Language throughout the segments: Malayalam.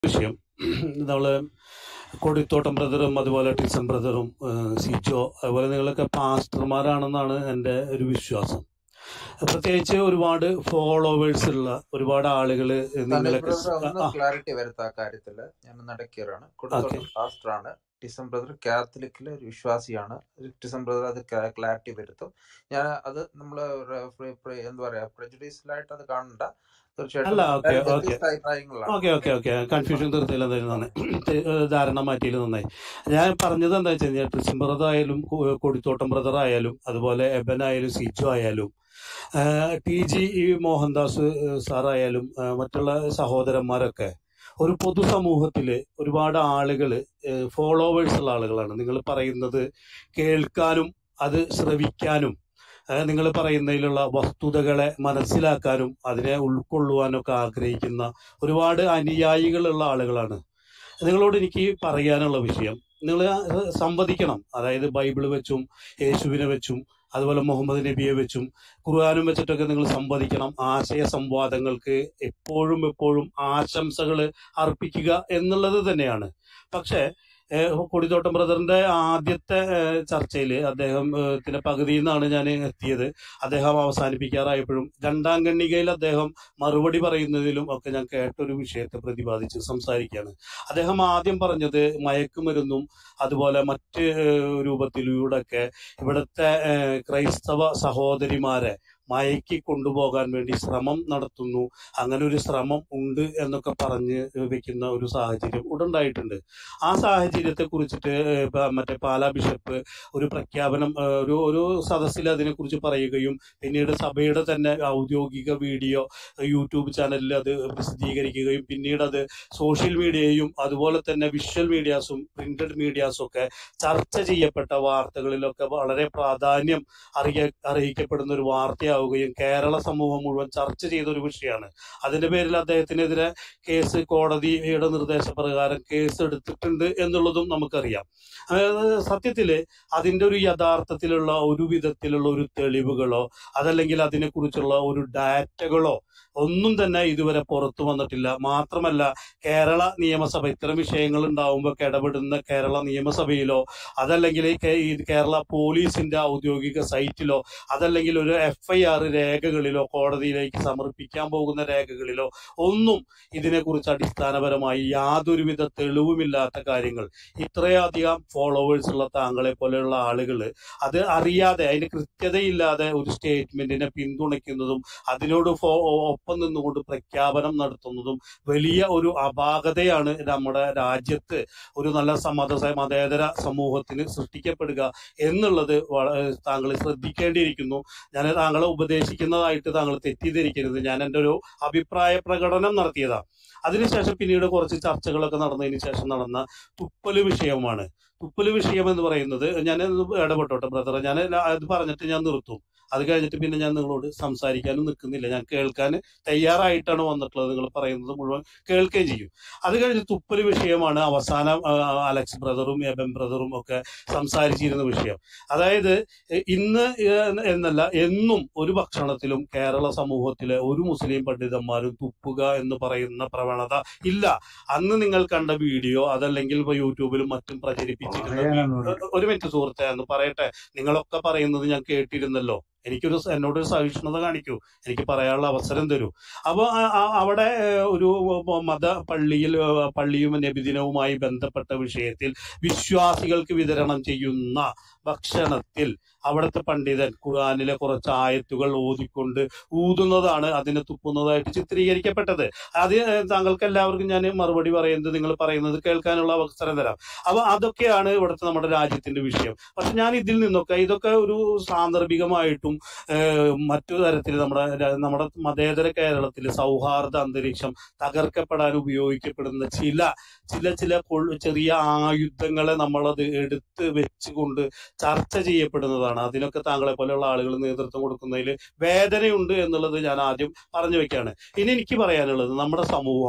വിഷയം നമ്മള് കൊടിത്തോട്ടം ബ്രദറും അതുപോലെ ടിസൺ ബ്രദറും ഏഹ് സിജോ അതുപോലെ നിങ്ങളൊക്കെ പാസ്റ്റർമാരാണെന്നാണ് എൻ്റെ ഒരു വിശ്വാസം പ്രത്യേകിച്ച് ഒരുപാട് ഫോളോവേഴ്സ് ഉള്ള ഒരുപാട് ആളുകൾ സനീൽ നിങ്ങളൊക്കെ ബ്രദർ ഒന്ന് ആ ക്ലാരിറ്റി വരുത്ത ആ കാര്യത്തില് ഞാൻ നടക്കിയറാണ് ഓക്കെ കൊടുത്തോട്ടം പാസ്റ്റർ ആണ് ടിസം ബ്രദർ കാത്തലിക്കിലെ ഒരു വിശ്വാസിയാണ് ടിസം ബ്രദർ അത് ക്ലാരിറ്റി വരുത്തും ഞാൻ അത് നമ്മള് എന്താ പറയാ പ്രജുഡീഷ്യലായിട്ട് അത് കാണണ്ട തീർച്ചയായിട്ടും അല്ല ഓക്കെ രണ്ടുപേരും ഓക്കെ വ്യത്യസ്ത അഭിപ്രായങ്ങളാണ് ഓക്കെ ഓക്കെ ഓക്കെ കൺഫ്യൂഷൻ തീർത്തില്ല എന്തായാലും നന്നായി തെ- ധാരണ മാറ്റിയിൽ നന്നായി ഞാൻ പറഞ്ഞത് എന്താ വെച്ച് കഴിഞ്ഞാൽ ട്രിസിം ബ്രദർ ആയാലും കൊ- കൊടിത്തോട്ടം ബ്രദർ ആയാലും അതുപോലെ എബൻ ആയാലും സിജു ആയാലും ആഹ് ടി ജി ഈ മോഹൻദാസ് സാറായാലും ആഹ് മറ്റുള്ള സഹോദരന്മാരൊക്കെ ഒരു പൊതുസമൂഹത്തില് ഒരുപാട് ആളുകള് ഫോളോവേഴ്സ് ഉള്ള ആളുകളാണ് നിങ്ങൾ പറയുന്നത് കേൾക്കാനും അത് ശ്രവിക്കാനും നിങ്ങൾ പറയുന്നതിലുള്ള വസ്തുതകളെ മനസ്സിലാക്കാനും അതിനെ ഉൾക്കൊള്ളുവാനും ഒക്കെ ആഗ്രഹിക്കുന്ന ഒരുപാട് അനുയായികളുള്ള ആളുകളാണ് നിങ്ങളോട് എനിക്ക് പറയാനുള്ള വിഷയം നിങ്ങൾ സംവദിക്കണം അതായത് ബൈബിള് വെച്ചും യേശുവിനെ വെച്ചും അതുപോലെ മുഹമ്മദ് നബിയെ വെച്ചും ഖുർആാനും വെച്ചിട്ടൊക്കെ നിങ്ങൾ സംവദിക്കണം ആശയ സംവാദങ്ങൾക്ക് എപ്പോഴും എപ്പോഴും ആശംസകൾ അർപ്പിക്കുക എന്നുള്ളത് തന്നെയാണ് പക്ഷേ ഏഹ് കൊടിത്തോട്ടം ബ്രദറിന്റെ ആദ്യത്തെ ചർച്ചയിൽ അദ്ദേഹം ഏഹ് ത്തിന്റെ പകുതിയിൽ നിന്നാണ് ഞാൻ എത്തിയത് അദ്ദേഹം അവസാനിപ്പിക്കാറായപ്പോഴും രണ്ടാം ഖണ്ഡികയിൽ അദ്ദേഹം മറുപടി പറയുന്നതിലും ഒക്കെ ഞാൻ കേട്ടൊരു വിഷയത്തെ പ്രതിപാദിച്ച് സംസാരിക്കുകയാണ് അദ്ദേഹം ആദ്യം പറഞ്ഞത് മയക്കുമരുന്നും അതുപോലെ മറ്റ് ഏഹ് രൂപത്തിലൂടെയൊക്കെ ഇവിടുത്തെ ഏഹ് ക്രൈസ്തവ സഹോദരിമാരെ മയക്കി കൊണ്ടുപോകാൻ വേണ്ടി ശ്രമം നടത്തുന്നു അങ്ങനെ ഒരു ശ്രമം ഉണ്ട് എന്നൊക്കെ പറഞ്ഞ് വെക്കുന്ന ഒരു സാഹചര്യം ഉടണ്ടായിട്ടുണ്ട് ആ സാഹചര്യത്തെ കുറിച്ചിട്ട് ഏഹ് പ- മറ്റേ പാലാ ബിഷപ്പ് ഒരു പ്രഖ്യാപനം ഏഹ് ഒരു ഒരു സദസ്സിൽ അതിനെക്കുറിച്ച് പറയുകയും പിന്നീട് സഭയുടെ തന്നെ ഔദ്യോഗിക വീഡിയോ യൂട്യൂബ് ചാനലിൽ അത് പ്രസിദ്ധീകരിക്കുകയും പിന്നീട് അത് സോഷ്യൽ മീഡിയയും അതുപോലെ തന്നെ വിഷ്വൽ മീഡിയാസും പ്രിന്റഡ് മീഡിയാസും ഒക്കെ ചർച്ച ചെയ്യപ്പെട്ട വാർത്തകളിലൊക്കെ വളരെ പ്രാധാന്യം അറിയ അറിയിക്കപ്പെടുന്ന ഒരു വാർത്തയാവുകയും കേരള സമൂഹം മുഴുവൻ ചർച്ച ചെയ്ത ഒരു വിഷയമാണ് അതിന്റെ പേരിൽ അദ്ദേഹത്തിനെതിരെ കേസ് കോടതിയുടെ നിർദ്ദേശപ്രകാരം കേസ് എടുത്തിട്ടുണ്ട് എന്നുള്ളതും നമുക്കറിയാം അതായത് സത്യത്തില് അതിന്റെ ഒരു യഥാർത്ഥത്തിലുള്ള ഒരു വിധത്തിലുള്ള ഒരു തെളിവുകളോ അതല്ലെങ്കിൽ അതിനെക്കുറിച്ചുള്ള ഒരു ഡാറ്റകളോ ഒന്നും തന്നെ ഇതുവരെ പുറത്തു വന്നിട്ടില്ല മാത്രമല്ല കേരള നിയമസഭ ഇത്തരം വിഷയങ്ങൾ ഉണ്ടാവുമ്പോൾ ഇടപെടുന്ന കേരള നിയമസഭയിലോ അതല്ലെങ്കിൽ ഈ കേ- ഈ കേരള പോലീസിന്റെ ഔദ്യോഗിക സൈറ്റിലോ അതല്ലെങ്കിൽ ഒരു എഫ് ഐ ആർ രേഖകളിലോ കോടതിയിലേക്ക് സമർപ്പിക്കാൻ പോകുന്ന രേഖകളിലോ ഒന്നും ഇതിനെക്കുറിച്ച് അടിസ്ഥാനപരമായി യാതൊരുവിധ തെളിവുമില്ലാത്ത കാര്യങ്ങൾ ഇത്രയധികം ഫോളോവേഴ്സ് ഉള്ള താങ്കളെ പോലെയുള്ള ആളുകൾ അത് അറിയാതെ അതിന് കൃത്യതയില്ലാതെ ഒരു സ്റ്റേറ്റ്മെന്റിനെ പിന്തുണയ്ക്കുന്നതും അതിനോട് ഫോ ഒപ്പം നിന്നുകൊണ്ട് പ്രഖ്യാപനം നടത്തുന്നതും വലിയ ഒരു അപാകതയാണ് നമ്മുടെ രാജ്യത്ത് ഒരു നല്ല സമത മതേതര സമൂഹത്തിന് സൃഷ്ടിക്കപ്പെടുക എന്നുള്ളത് വള- താങ്കൾ ശ്രദ്ധിക്കേണ്ടിയിരിക്കുന്നു ഞാൻ താങ്കളെ ഉപദേശിക്കുന്നതായിട്ട് താങ്കൾ തെറ്റിദ്ധരിക്കരുത് ഞാൻ എൻ്റെ ഒരു അഭിപ്രായ പ്രകടനം നടത്തിയതാണ് അതിനുശേഷം പിന്നീട് കുറച്ച് ചർച്ചകളൊക്കെ നടന്നതിന് ശേഷം നടന്ന തുപ്പല് വിഷയമാണ് തുപ്പല് വിഷയം എന്ന് പറയുന്നത് ഞാൻ ഇടപെട്ടോട്ടെ ബ്രദറെ ഞാൻ അത് പറഞ്ഞിട്ട് ഞാൻ നിർത്തും അത് കഴിഞ്ഞിട്ട് പിന്നെ ഞാൻ നിങ്ങളോട് സംസാരിക്കാനും നിൽക്കുന്നില്ല ഞാൻ കേൾക്കാൻ തയ്യാറായിട്ടാണ് വന്നിട്ടുള്ളത് നിങ്ങൾ പറയുന്നത് മുഴുവൻ കേൾക്കുകയും ചെയ്യും അത് കഴിഞ്ഞ് തുപ്പല് വിഷയമാണ് അവസാനം ആ, അലക്സ് ബ്രദറും എബൻ ബ്രദറും ഒക്കെ സംസാരിച്ചിരുന്ന വിഷയം അതായത് എ- ഇന്ന് ഏ- എന്നല്ല എന്നും ഒരു ഭക്ഷണത്തിലും കേരള സമൂഹത്തിലെ ഒരു മുസ്ലിം പണ്ഡിതന്മാരും തുപ്പുക എന്ന് പറയുന്ന പ്രവണത ഇല്ല അന്ന് നിങ്ങൾ കണ്ട വീഡിയോ അതല്ലെങ്കിൽ ഇപ്പൊ യൂട്യൂബിലും മറ്റും പ്രചരിപ്പിച്ചിരുന്ന വീ- ഒരു മിനിറ്റ് സുഹൃത്തെ എന്ന് പറയട്ടെ നിങ്ങളൊക്കെ പറയുന്നത് ഞാൻ കേട്ടിരുന്നല്ലോ എനിക്കൊരു സ- എന്നോടൊരു സഹിഷ്ണുത കാണിക്കൂ എനിക്ക് പറയാനുള്ള അവസരം തരൂ അപ്പൊ ആ- ആ- അവിടെ ഏഹ്, ഒരു മത പള്ളിയിൽ ഏഹ്, പള്ളിയും നബിദിനവുമായി ബന്ധപ്പെട്ട വിഷയത്തിൽ വിശ്വാസികൾക്ക് വിതരണം ചെയ്യുന്ന ഭക്ഷണത്തിൽ അവിടുത്തെ പണ്ഡിതൻ ഖുർആനിലെ കുറച്ച് ആയത്തുകൾ ഓതിക്കൊണ്ട് ഊതുന്നതാണ് അതിനെ തുപ്പുന്നതായിട്ട് ചിത്രീകരിക്കപ്പെട്ടത് അത് ഏഹ്, താങ്കൾക്ക് എല്ലാവർക്കും ഞാൻ മറുപടി പറയുന്നത് നിങ്ങൾ പറയുന്നത് കേൾക്കാനുള്ള അവസരം തരാം അപ്പൊ അതൊക്കെയാണ് ഇവിടുത്തെ നമ്മുടെ രാജ്യത്തിന്റെ വിഷയം പക്ഷെ ഞാൻ ഇതിൽ നിന്നൊക്കെ ഇതൊക്കെ ഒരു സാന്ദർഭികമായിട്ടും ഏഹ്, മറ്റു തരത്തിൽ നമ്മുടെ ര- നമ്മുടെ മതേതര കേരളത്തിൽ സൗഹാർദ്ദ അന്തരീക്ഷം തകർക്കപ്പെടാൻ ഉപയോഗിക്കപ്പെടുന്ന ചില ചില ചില കൊൾ- ചെറിയ ആയുധങ്ങളെ നമ്മളത് എടുത്ത് വെച്ചുകൊണ്ട് ചർച്ച ചെയ്യപ്പെടുന്നതാണ് അതിനൊക്കെ താങ്കളെ പോലെയുള്ള ആളുകൾ നേതൃത്വം കൊടുക്കുന്നതിൽ വേദനയുണ്ട് എന്നുള്ളത് ഞാൻ ആദ്യം പറഞ്ഞു വെക്കുകയാണ് ഇനി എനിക്ക് പറയാനുള്ളത് നമ്മുടെ സമൂഹം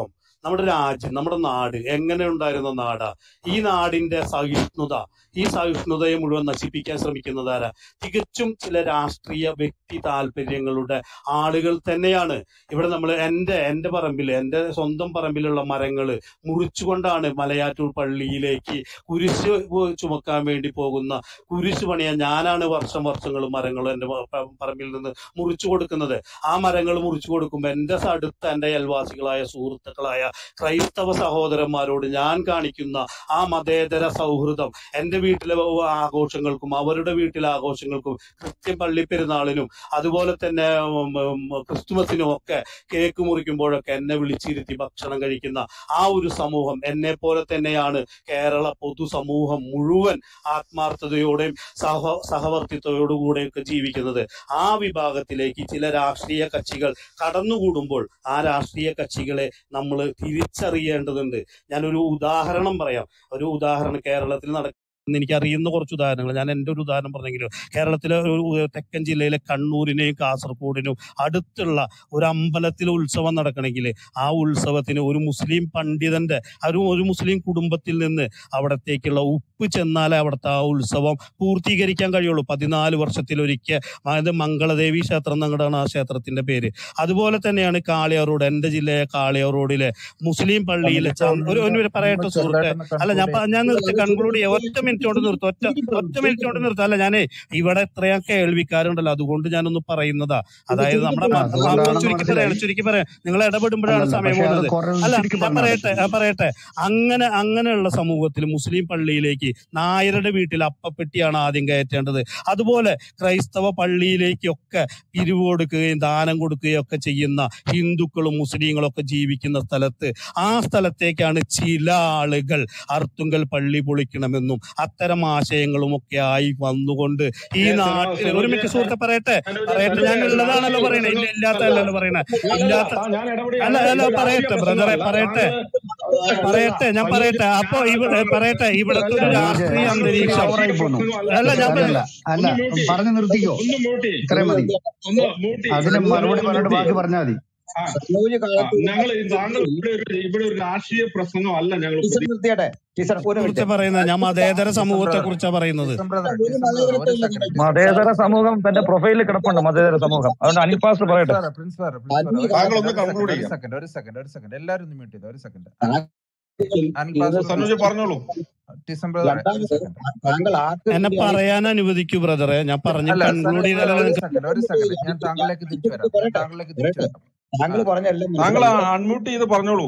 നമ്മുടെ രാജ്യം നമ്മുടെ നാട് എങ്ങനെ ഉണ്ടായിരുന്ന നാടാ ഈ നാടിന്റെ സഹിഷ്ണുത ഈ സഹിഷ്ണുതയെ മുഴുവൻ നശിപ്പിക്കാൻ ശ്രമിക്കുന്നതാരാ തികച്ചും ചില രാഷ്ട്രീയ വ്യക്തി താല്പര്യങ്ങളുടെ ആളുകൾ തന്നെയാണ് ഇവിടെ നമ്മൾ എൻ്റെ എൻ്റെ പറമ്പിൽ എൻ്റെ സ്വന്തം പറമ്പിലുള്ള മരങ്ങൾ മുറിച്ചുകൊണ്ടാണ് മലയാറ്റൂർ പള്ളിയിലേക്ക് കുരിശ് ചുമക്കാൻ വേണ്ടി പോകുന്ന കുരിശ് പണിയാൻ ഞാനാണ് വർഷം വർഷങ്ങൾ മരങ്ങൾ എൻ്റെ പ- പ- പറമ്പിൽ നിന്ന് മുറിച്ചു കൊടുക്കുന്നത് ആ മരങ്ങൾ മുറിച്ചു കൊടുക്കുമ്പോൾ എൻ്റെ അടുത്ത എൻ്റെ അയൽവാസികളായ സുഹൃത്തുക്കളായ ക്രൈസ്തവ സഹോദരന്മാരോട് ഞാൻ കാണിക്കുന്ന ആ മതേതര സൗഹൃദം എൻ്റെ വീട്ടിലെ ആഘോഷങ്ങൾക്കും അവരുടെ വീട്ടിലെ ആഘോഷങ്ങൾക്കും കൃത്യം പള്ളി പെരുന്നാളിനും അതുപോലെ തന്നെ ഉം, ഉം, ക്രിസ്തുമസിനും ഒക്കെ കേക്ക് മുറിക്കുമ്പോഴൊക്കെ എന്നെ വിളിച്ചിരുത്തി ഭക്ഷണം കഴിക്കുന്ന ആ ഒരു സമൂഹം എന്നെ പോലെ തന്നെയാണ് കേരള പൊതുസമൂഹം മുഴുവൻ ആത്മാർത്ഥതയോടെയും സഹ സഹവർത്തിത്വയോടുകൂടെയൊക്കെ ജീവിക്കുന്നത് ആ വിഭാഗത്തിലേക്ക് ചില രാഷ്ട്രീയ കക്ഷികൾ കടന്നുകൂടുമ്പോൾ ആ രാഷ്ട്രീയ കക്ഷികളെ നമ്മൾ തിരിച്ചറിയേണ്ടതുണ്ട് ഞാനൊരു ഉദാഹരണം പറയാം ഒരു ഉദാഹരണം കേരളത്തിൽ നടക്കുന്ന എനിക്ക് അറിയുന്ന കുറച്ച് ഉദാഹരണങ്ങൾ ഞാൻ എൻ്റെ ഒരു ഉദാഹരണം പറഞ്ഞെങ്കിലും കേരളത്തിലെ ഒരു തെക്കൻ ജില്ലയിലെ കണ്ണൂരിനെയും കാസർഗോഡിനും അടുത്തുള്ള ഒരു അമ്പലത്തിൽ ഉത്സവം നടക്കണമെങ്കിൽ ആ ഉത്സവത്തിന് ഒരു മുസ്ലിം പണ്ഡിതന്റെ ഒരു ഒരു മുസ്ലിം കുടുംബത്തിൽ നിന്ന് അവിടത്തേക്കുള്ള ഉപ്പ് ചെന്നാലേ അവിടുത്തെ ആ ഉത്സവം പൂർത്തീകരിക്കാൻ കഴിയുള്ളൂ പതിനാല് വർഷത്തിലൊരിക്കൽ അതായത് മംഗളദേവി ക്ഷേത്രം എന്നങ്ങടാണ് ആ ക്ഷേത്രത്തിന്റെ പേര് അതുപോലെ തന്നെയാണ് കാളിയാർ റോഡ് എൻ്റെ ജില്ലയെ കാളിയാർ റോഡിലെ മുസ്ലിം പള്ളിയിലെ ച- ഒരു ഒരു മിനിറ്റ് പറയട്ടെ ഒന്ന് സുഹൃത്തെ ചെറുതായിട്ടൊന്ന് അല്ല ഞാൻ കൺക്ലൂഡ് പ- ഞാൻ നിർത്തി കൺക്ലൂഡ് ചെയ്യാം ഒറ്റ മിനിറ്റ് കൊണ്ട് നിർത്തും ഒറ്റ ഒറ്റ മിനിറ്റ് കൊണ്ട് നിർത്താം അല്ല ഞാനേ ഇവിടെ എത്രയും കേൾവിക്കാരുണ്ടല്ലോ അതുകൊണ്ട് ഞാനൊന്ന് പറയുന്നതാ അതായത് നമ്മുടെ ആ മ- മ- അതുകൊണ്ടാണെന്ന് ചുരുക്കി പറയാം മനസ്സിലായി ചുരുക്കി പറയാം നിങ്ങൾ ഇടപെടുമ്പോഴാണ് അല്ലല്ല സമയം പക്ഷെ അത് പോകുന്നത് കുറെ അല്ല ചുരുക്കി ഞാൻ പറഞ്ഞാൽ പറയട്ടെ ഞാൻ പറയട്ടെ അങ്ങനെ അങ്ങനെയുള്ള സമൂഹത്തിൽ മുസ്ലിം പള്ളിയിലേക്ക് നായരുടെ വീട്ടിൽ അപ്പപ്പെട്ടിയാണ് ആദ്യം കയറ്റേണ്ടത് അതുപോലെ ക്രൈസ്തവ പള്ളിയിലേക്കൊക്കെ പിരിവ് കൊടുക്കുകയും ദാനം കൊടുക്കുകയും ഒക്കെ ചെയ്യുന്ന ഹിന്ദുക്കളും മുസ്ലിങ്ങളും ഒക്കെ ജീവിക്കുന്ന സ്ഥലത്ത് ആ സ്ഥലത്തേക്കാണ് ചില ആളുകൾ അർത്തുങ്കൽ പള്ളി പൊളിക്കണമെന്നും അത്തരം ആശയങ്ങളും ഒക്കെ ആയി വന്നുകൊണ്ട് ഈ ഏ, സനോ- നാട്ടിൽ ഒരു സനോജ് മിനിറ്റ് സുഹൃത്തെ പറയട്ടെ സനോജ് പറയട്ടെ സനോജ് ഞാൻ ഉള്ളതാണല്ലോ സനോജ് പറയണേ ഇല്ല സനോജ് ഇല്ലാത്തല്ലോ പറയണേ അല്ലല്ല ഇല്ലാത്ത താ- ഞാൻ ഇടപെടുകയാണ് അല്ല അല്ല ഇത് രാഷ്ട്രീയ പറയട്ടെ ബ്രദറെ പ്രശ്നമല്ല പറയട്ടെ താങ്കൾ അല്ലല്ല പറയട്ടെ ഞാൻ സനോജ് പറയട്ടെ അപ്പൊ ഞാൻ ഇവിടെ പറഞ്ഞത് പറയട്ടെ ഇവിടത്തെ ഒരു അല്ല സനോജ് രാഷ്ട്രീയ താങ്കൾ ഒരു അന്തരീക്ഷം ഓവറായി രാഷ്ട്രീയ പോന്നു പ്രശ്നമല്ല അല്ല ഞാൻ അല്ലല്ല പറ- അല്ല ഒന്ന് മ്യൂട്ടി പറഞ്ഞു നിർത്തിക്കോ ഒന്ന് മ്യൂട്ടി ഇത്രയും മതി ഒന്ന് മ്യൂട്ടി അതിന് ഒന്ന് മറുപടി ഒന്ന് പറഞ്ഞിട്ട് മ്യൂട്ടി ബാക്കി പറഞ്ഞാൽ മതി ആ സനോജ് ആ കാലത്ത് ഒരു ഞങ്ങൾ താങ്കൾ കാലഘട്ടത്തിൽ ഇവിടെ ഒരു ഇവിടെ ഒരു രാഷ്ട്രീയ പ്രസംഗമല്ല ഞങ്ങൾ ടീച്ചർ പ്രതി നിർത്തിയാട്ടെ ടീച്ചർ ഒരു കുറിച്ച് മിനിറ്റ് പറയുന്നത് ഞാൻ മതേതര ടിസം സമൂഹത്തെ ബ്രദർ കുറിച്ചാ പറയുന്നത് ടിസം ബ്രദർ ഒരു ടിസം ബ്രദർ ഒരു മതേതരത്വം ഇല്ല സെക്കൻഡ് നിങ്ങൾ ടിസം മതേതര സമൂഹം തന്റെ പ്രൊഫൈലിൽ കിടപ്പുണ്ട് മതേതര സമൂഹം അതുകൊണ്ട് അനിൽ പാസ്റ്റർ പ്രിൻസ് പറയട്ടെ sir Prince sir Prince sir ആത്മീയ ഒരു താങ്കൾ സെക്കൻഡ് ഒന്ന് ഒരു കൺക്ലൂഡ് സെക്കൻഡ് ഒരു ചെയ്യാം സെക്കൻഡ് ഒരു സെക്കൻഡ് ഒരു സെക്കൻഡ് എല്ലാവരും ഒന്ന് മ്യൂട്ട് ചെയ്തു ഒരു സെക്കൻഡ് കാലഘട്ടത്തിൽ അനിൽ ഇത് പാസ്റ്റർ സനോജ് പറഞ്ഞോളൂ ടിസം ബ്രദർ ഒരു രണ്ടാമത് സെക്കൻഡ് താങ്കൾ ആർക്ക് എന്നെ വേണ്ടിയാണ് പറയാൻ അനുവദിക്കൂ ബ്രദറെ ഞാൻ പറഞ്ഞ് അല്ല കൺക്ലൂഡ് സനോജ് ബ്രദർ ചെയ്താലേ ഒരു നിങ്ങൾക്ക് സെക്കൻഡ് ഒരു സെക്കൻഡ് ഞാൻ താങ്കളിലേക്ക് തിരിച്ചു വരാം ഞാൻ പറയട്ടെ താങ്കളിലേക്ക് തിരിച്ചു പറയട്ടെ വരാം താങ്കൾ ആ പറഞ്ഞ എല്ലാം താങ്കൾ മനസ്സിലായി അൺമ്യൂട്ട് ചെയ്ത് പറഞ്ഞോളൂ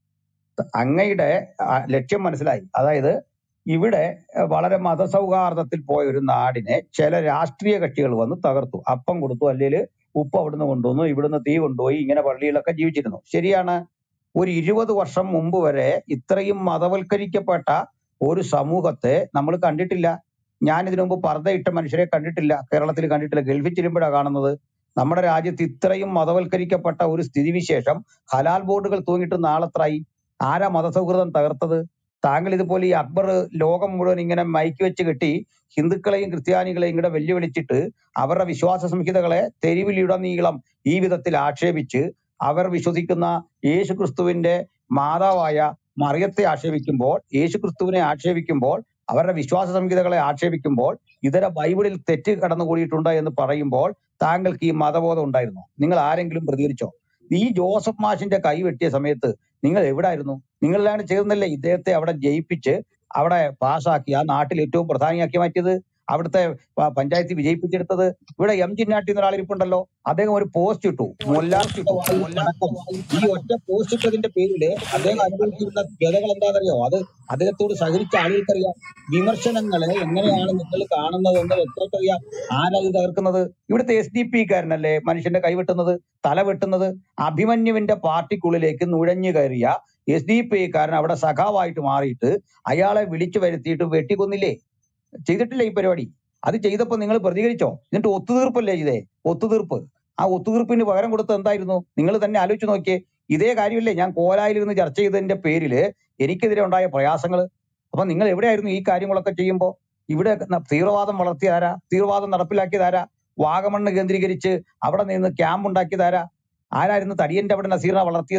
അങ്ങയുടെ ആ, ലക്ഷ്യം മനസ്സിലായി അതായത് ഇവിടെ അഹ്, വളരെ മതസൗഹാർദ്ദത്തിൽ പോയ ഒരു നാടിനെ ചില രാഷ്ട്രീയ കക്ഷികൾ വന്ന് തകർത്തു അപ്പം കൊടുത്തു അല്ലെങ്കിൽ ഉപ്പ് അവിടുന്ന് കൊണ്ടുവന്നു ഇവിടുന്ന് തീ കൊണ്ടുപോയി ഇങ്ങനെ പള്ളികളൊക്കെ ജീവിച്ചിരുന്നു ശരിയാണ് ഒരു ഇരുപത് വർഷം മുമ്പ് വരെ ഇത്രയും മതവൽക്കരിക്കപ്പെട്ട ഒരു സമൂഹത്തെ നമ്മൾ കണ്ടിട്ടില്ല ഞാൻ ഇതിനു മുമ്പ് പർദ്ദയിട്ട മനുഷ്യരെ കണ്ടിട്ടില്ല കേരളത്തിൽ കണ്ടിട്ടില്ല ഗൾഫിൽ ചെല്ലുമ്പോഴാണ് കാണുന്നത് നമ്മുടെ രാജ്യത്ത് ഇത്രയും മതവൽക്കരിക്കപ്പെട്ട ഒരു സ്ഥിതിവിശേഷം ഹലാൽ ബോർഡുകൾ തൂങ്ങിയിട്ട് നാളെത്രായി ആരാ മതസൗഹൃദം തകർത്തത് താങ്കൾ ഇതുപോലെ ഈ അക്ബർ ലോകം മുഴുവൻ ഇങ്ങനെ മയക്കി വെച്ച് കെട്ടി ഹിന്ദുക്കളെയും ക്രിസ്ത്യാനികളെയും കൂടെ വെല്ലുവിളിച്ചിട്ട് അവരുടെ വിശ്വാസ സംഹിതകളെ തെരുവിലുടനീളം ഈ വിധത്തിൽ ആക്ഷേപിച്ച് അവർ വിശ്വസിക്കുന്ന യേശു ക്രിസ്തുവിന്റെ മാതാവായ മറിയത്തെ ആക്ഷേപിക്കുമ്പോൾ യേശു ക്രിസ്തുവിനെ ആക്ഷേപിക്കുമ്പോൾ അവരുടെ വിശ്വാസ സംഹിതകളെ ആക്ഷേപിക്കുമ്പോൾ ഇതര ബൈബിളിൽ തെറ്റ് കടന്നുകൂടിയിട്ടുണ്ട് എന്ന് പറയുമ്പോൾ താങ്കൾക്ക് ഈ മതബോധം ഉണ്ടായിരുന്നു നിങ്ങൾ ആരെങ്കിലും പ്രതികരിച്ചോ ഈ ജോസഫ് മാഷിന്റെ കൈ വെട്ടിയ സമയത്ത് നിങ്ങൾ എവിടായിരുന്നു നിങ്ങളാണ് ചേർന്നല്ലേ ഇദ്ദേഹത്തെ അവിടെ ജയിപ്പിച്ച് അവിടെ പാസ്സാക്കി ആ നാട്ടിൽ ഏറ്റവും പ്രധാനിയാക്കി മാറ്റിയത് അവിടുത്തെ പ- പഞ്ചായത്തിൽ വിജയിപ്പിച്ചെടുത്തത് ഇവിടെ എം ജിന്നാട്ടി എന്നൊരാൾ ഇരിപ്പുണ്ടല്ലോ അദ്ദേഹം ഒരു പോസ്റ്റ് ഇട്ടു മൊല്ലാർക്ക് ഇട്ടു അടക്കം ഈ ഒറ്റ പോസ്റ്റ് ഇട്ടതിന്റെ പേരില് അദ്ദേഹം അനുഭവിച്ചിരുന്ന ഗതകൾ എന്താണെന്നറിയോ അത് അദ്ദേഹത്തോട് സഹകരിച്ച ആളുകൾക്കറിയാം വിമർശനങ്ങളെ എങ്ങനെയാണ് നിങ്ങൾ കാണുന്നതെന്ന് വ്യക്തമായിട്ടറിയാം ആരാ ഇത് തകർക്കുന്നത് ഇവിടുത്തെ എസ് ഡി പി കാരനല്ലേ മനുഷ്യന്റെ കൈവെട്ടുന്നത് തല വെട്ടുന്നത് അഭിമന്യുവിന്റെ പാർട്ടിക്കുള്ളിലേക്ക് നുഴഞ്ഞു കയറിയ എസ് ഡി പി കാരൻ അവിടെ സഖാവായിട്ട് മാറിയിട്ട് അയാളെ വിളിച്ചു വരുത്തിയിട്ട് വെട്ടിക്കൊന്നില്ലേ ചെയ്തിട്ടില്ല ഈ പരിപാടി അത് ചെയ്തപ്പോ നിങ്ങൾ പ്രതികരിച്ചോ എന്നിട്ട് ഒത്തുതീർപ്പല്ലേ ചെയ്തേ ഒത്തുതീർപ്പ് ആ ഒത്തുതീർപ്പിന് പകരം കൊടുത്തത് എന്തായിരുന്നു നിങ്ങൾ തന്നെ ആലോചിച്ച് നോക്കിയേ ഇതേ കാര്യമല്ലേ ഞാൻ കോലായിൽ ഇരുന്ന് ചർച്ച ചെയ്തതിന്റെ പേരില് എനിക്കെതിരെ ഉണ്ടായ പ്രയാസങ്ങൾ അപ്പൊ നിങ്ങൾ എവിടെയായിരുന്നു ഈ കാര്യങ്ങളൊക്കെ ചെയ്യുമ്പോൾ ഇവിടെ ന- തീവ്രവാദം വളർത്തിയതാരാ തീവ്രവാദം നടപ്പിലാക്കിയതാരാ വാഗമണ്ണ് കേന്ദ്രീകരിച്ച് അവിടെ നിന്ന് ക്യാമ്പ് ഉണ്ടാക്കിയതാരാ ആരായിരുന്നു തടിയന്റെ അവിടെ നസീറിനെ വളർത്തിയത്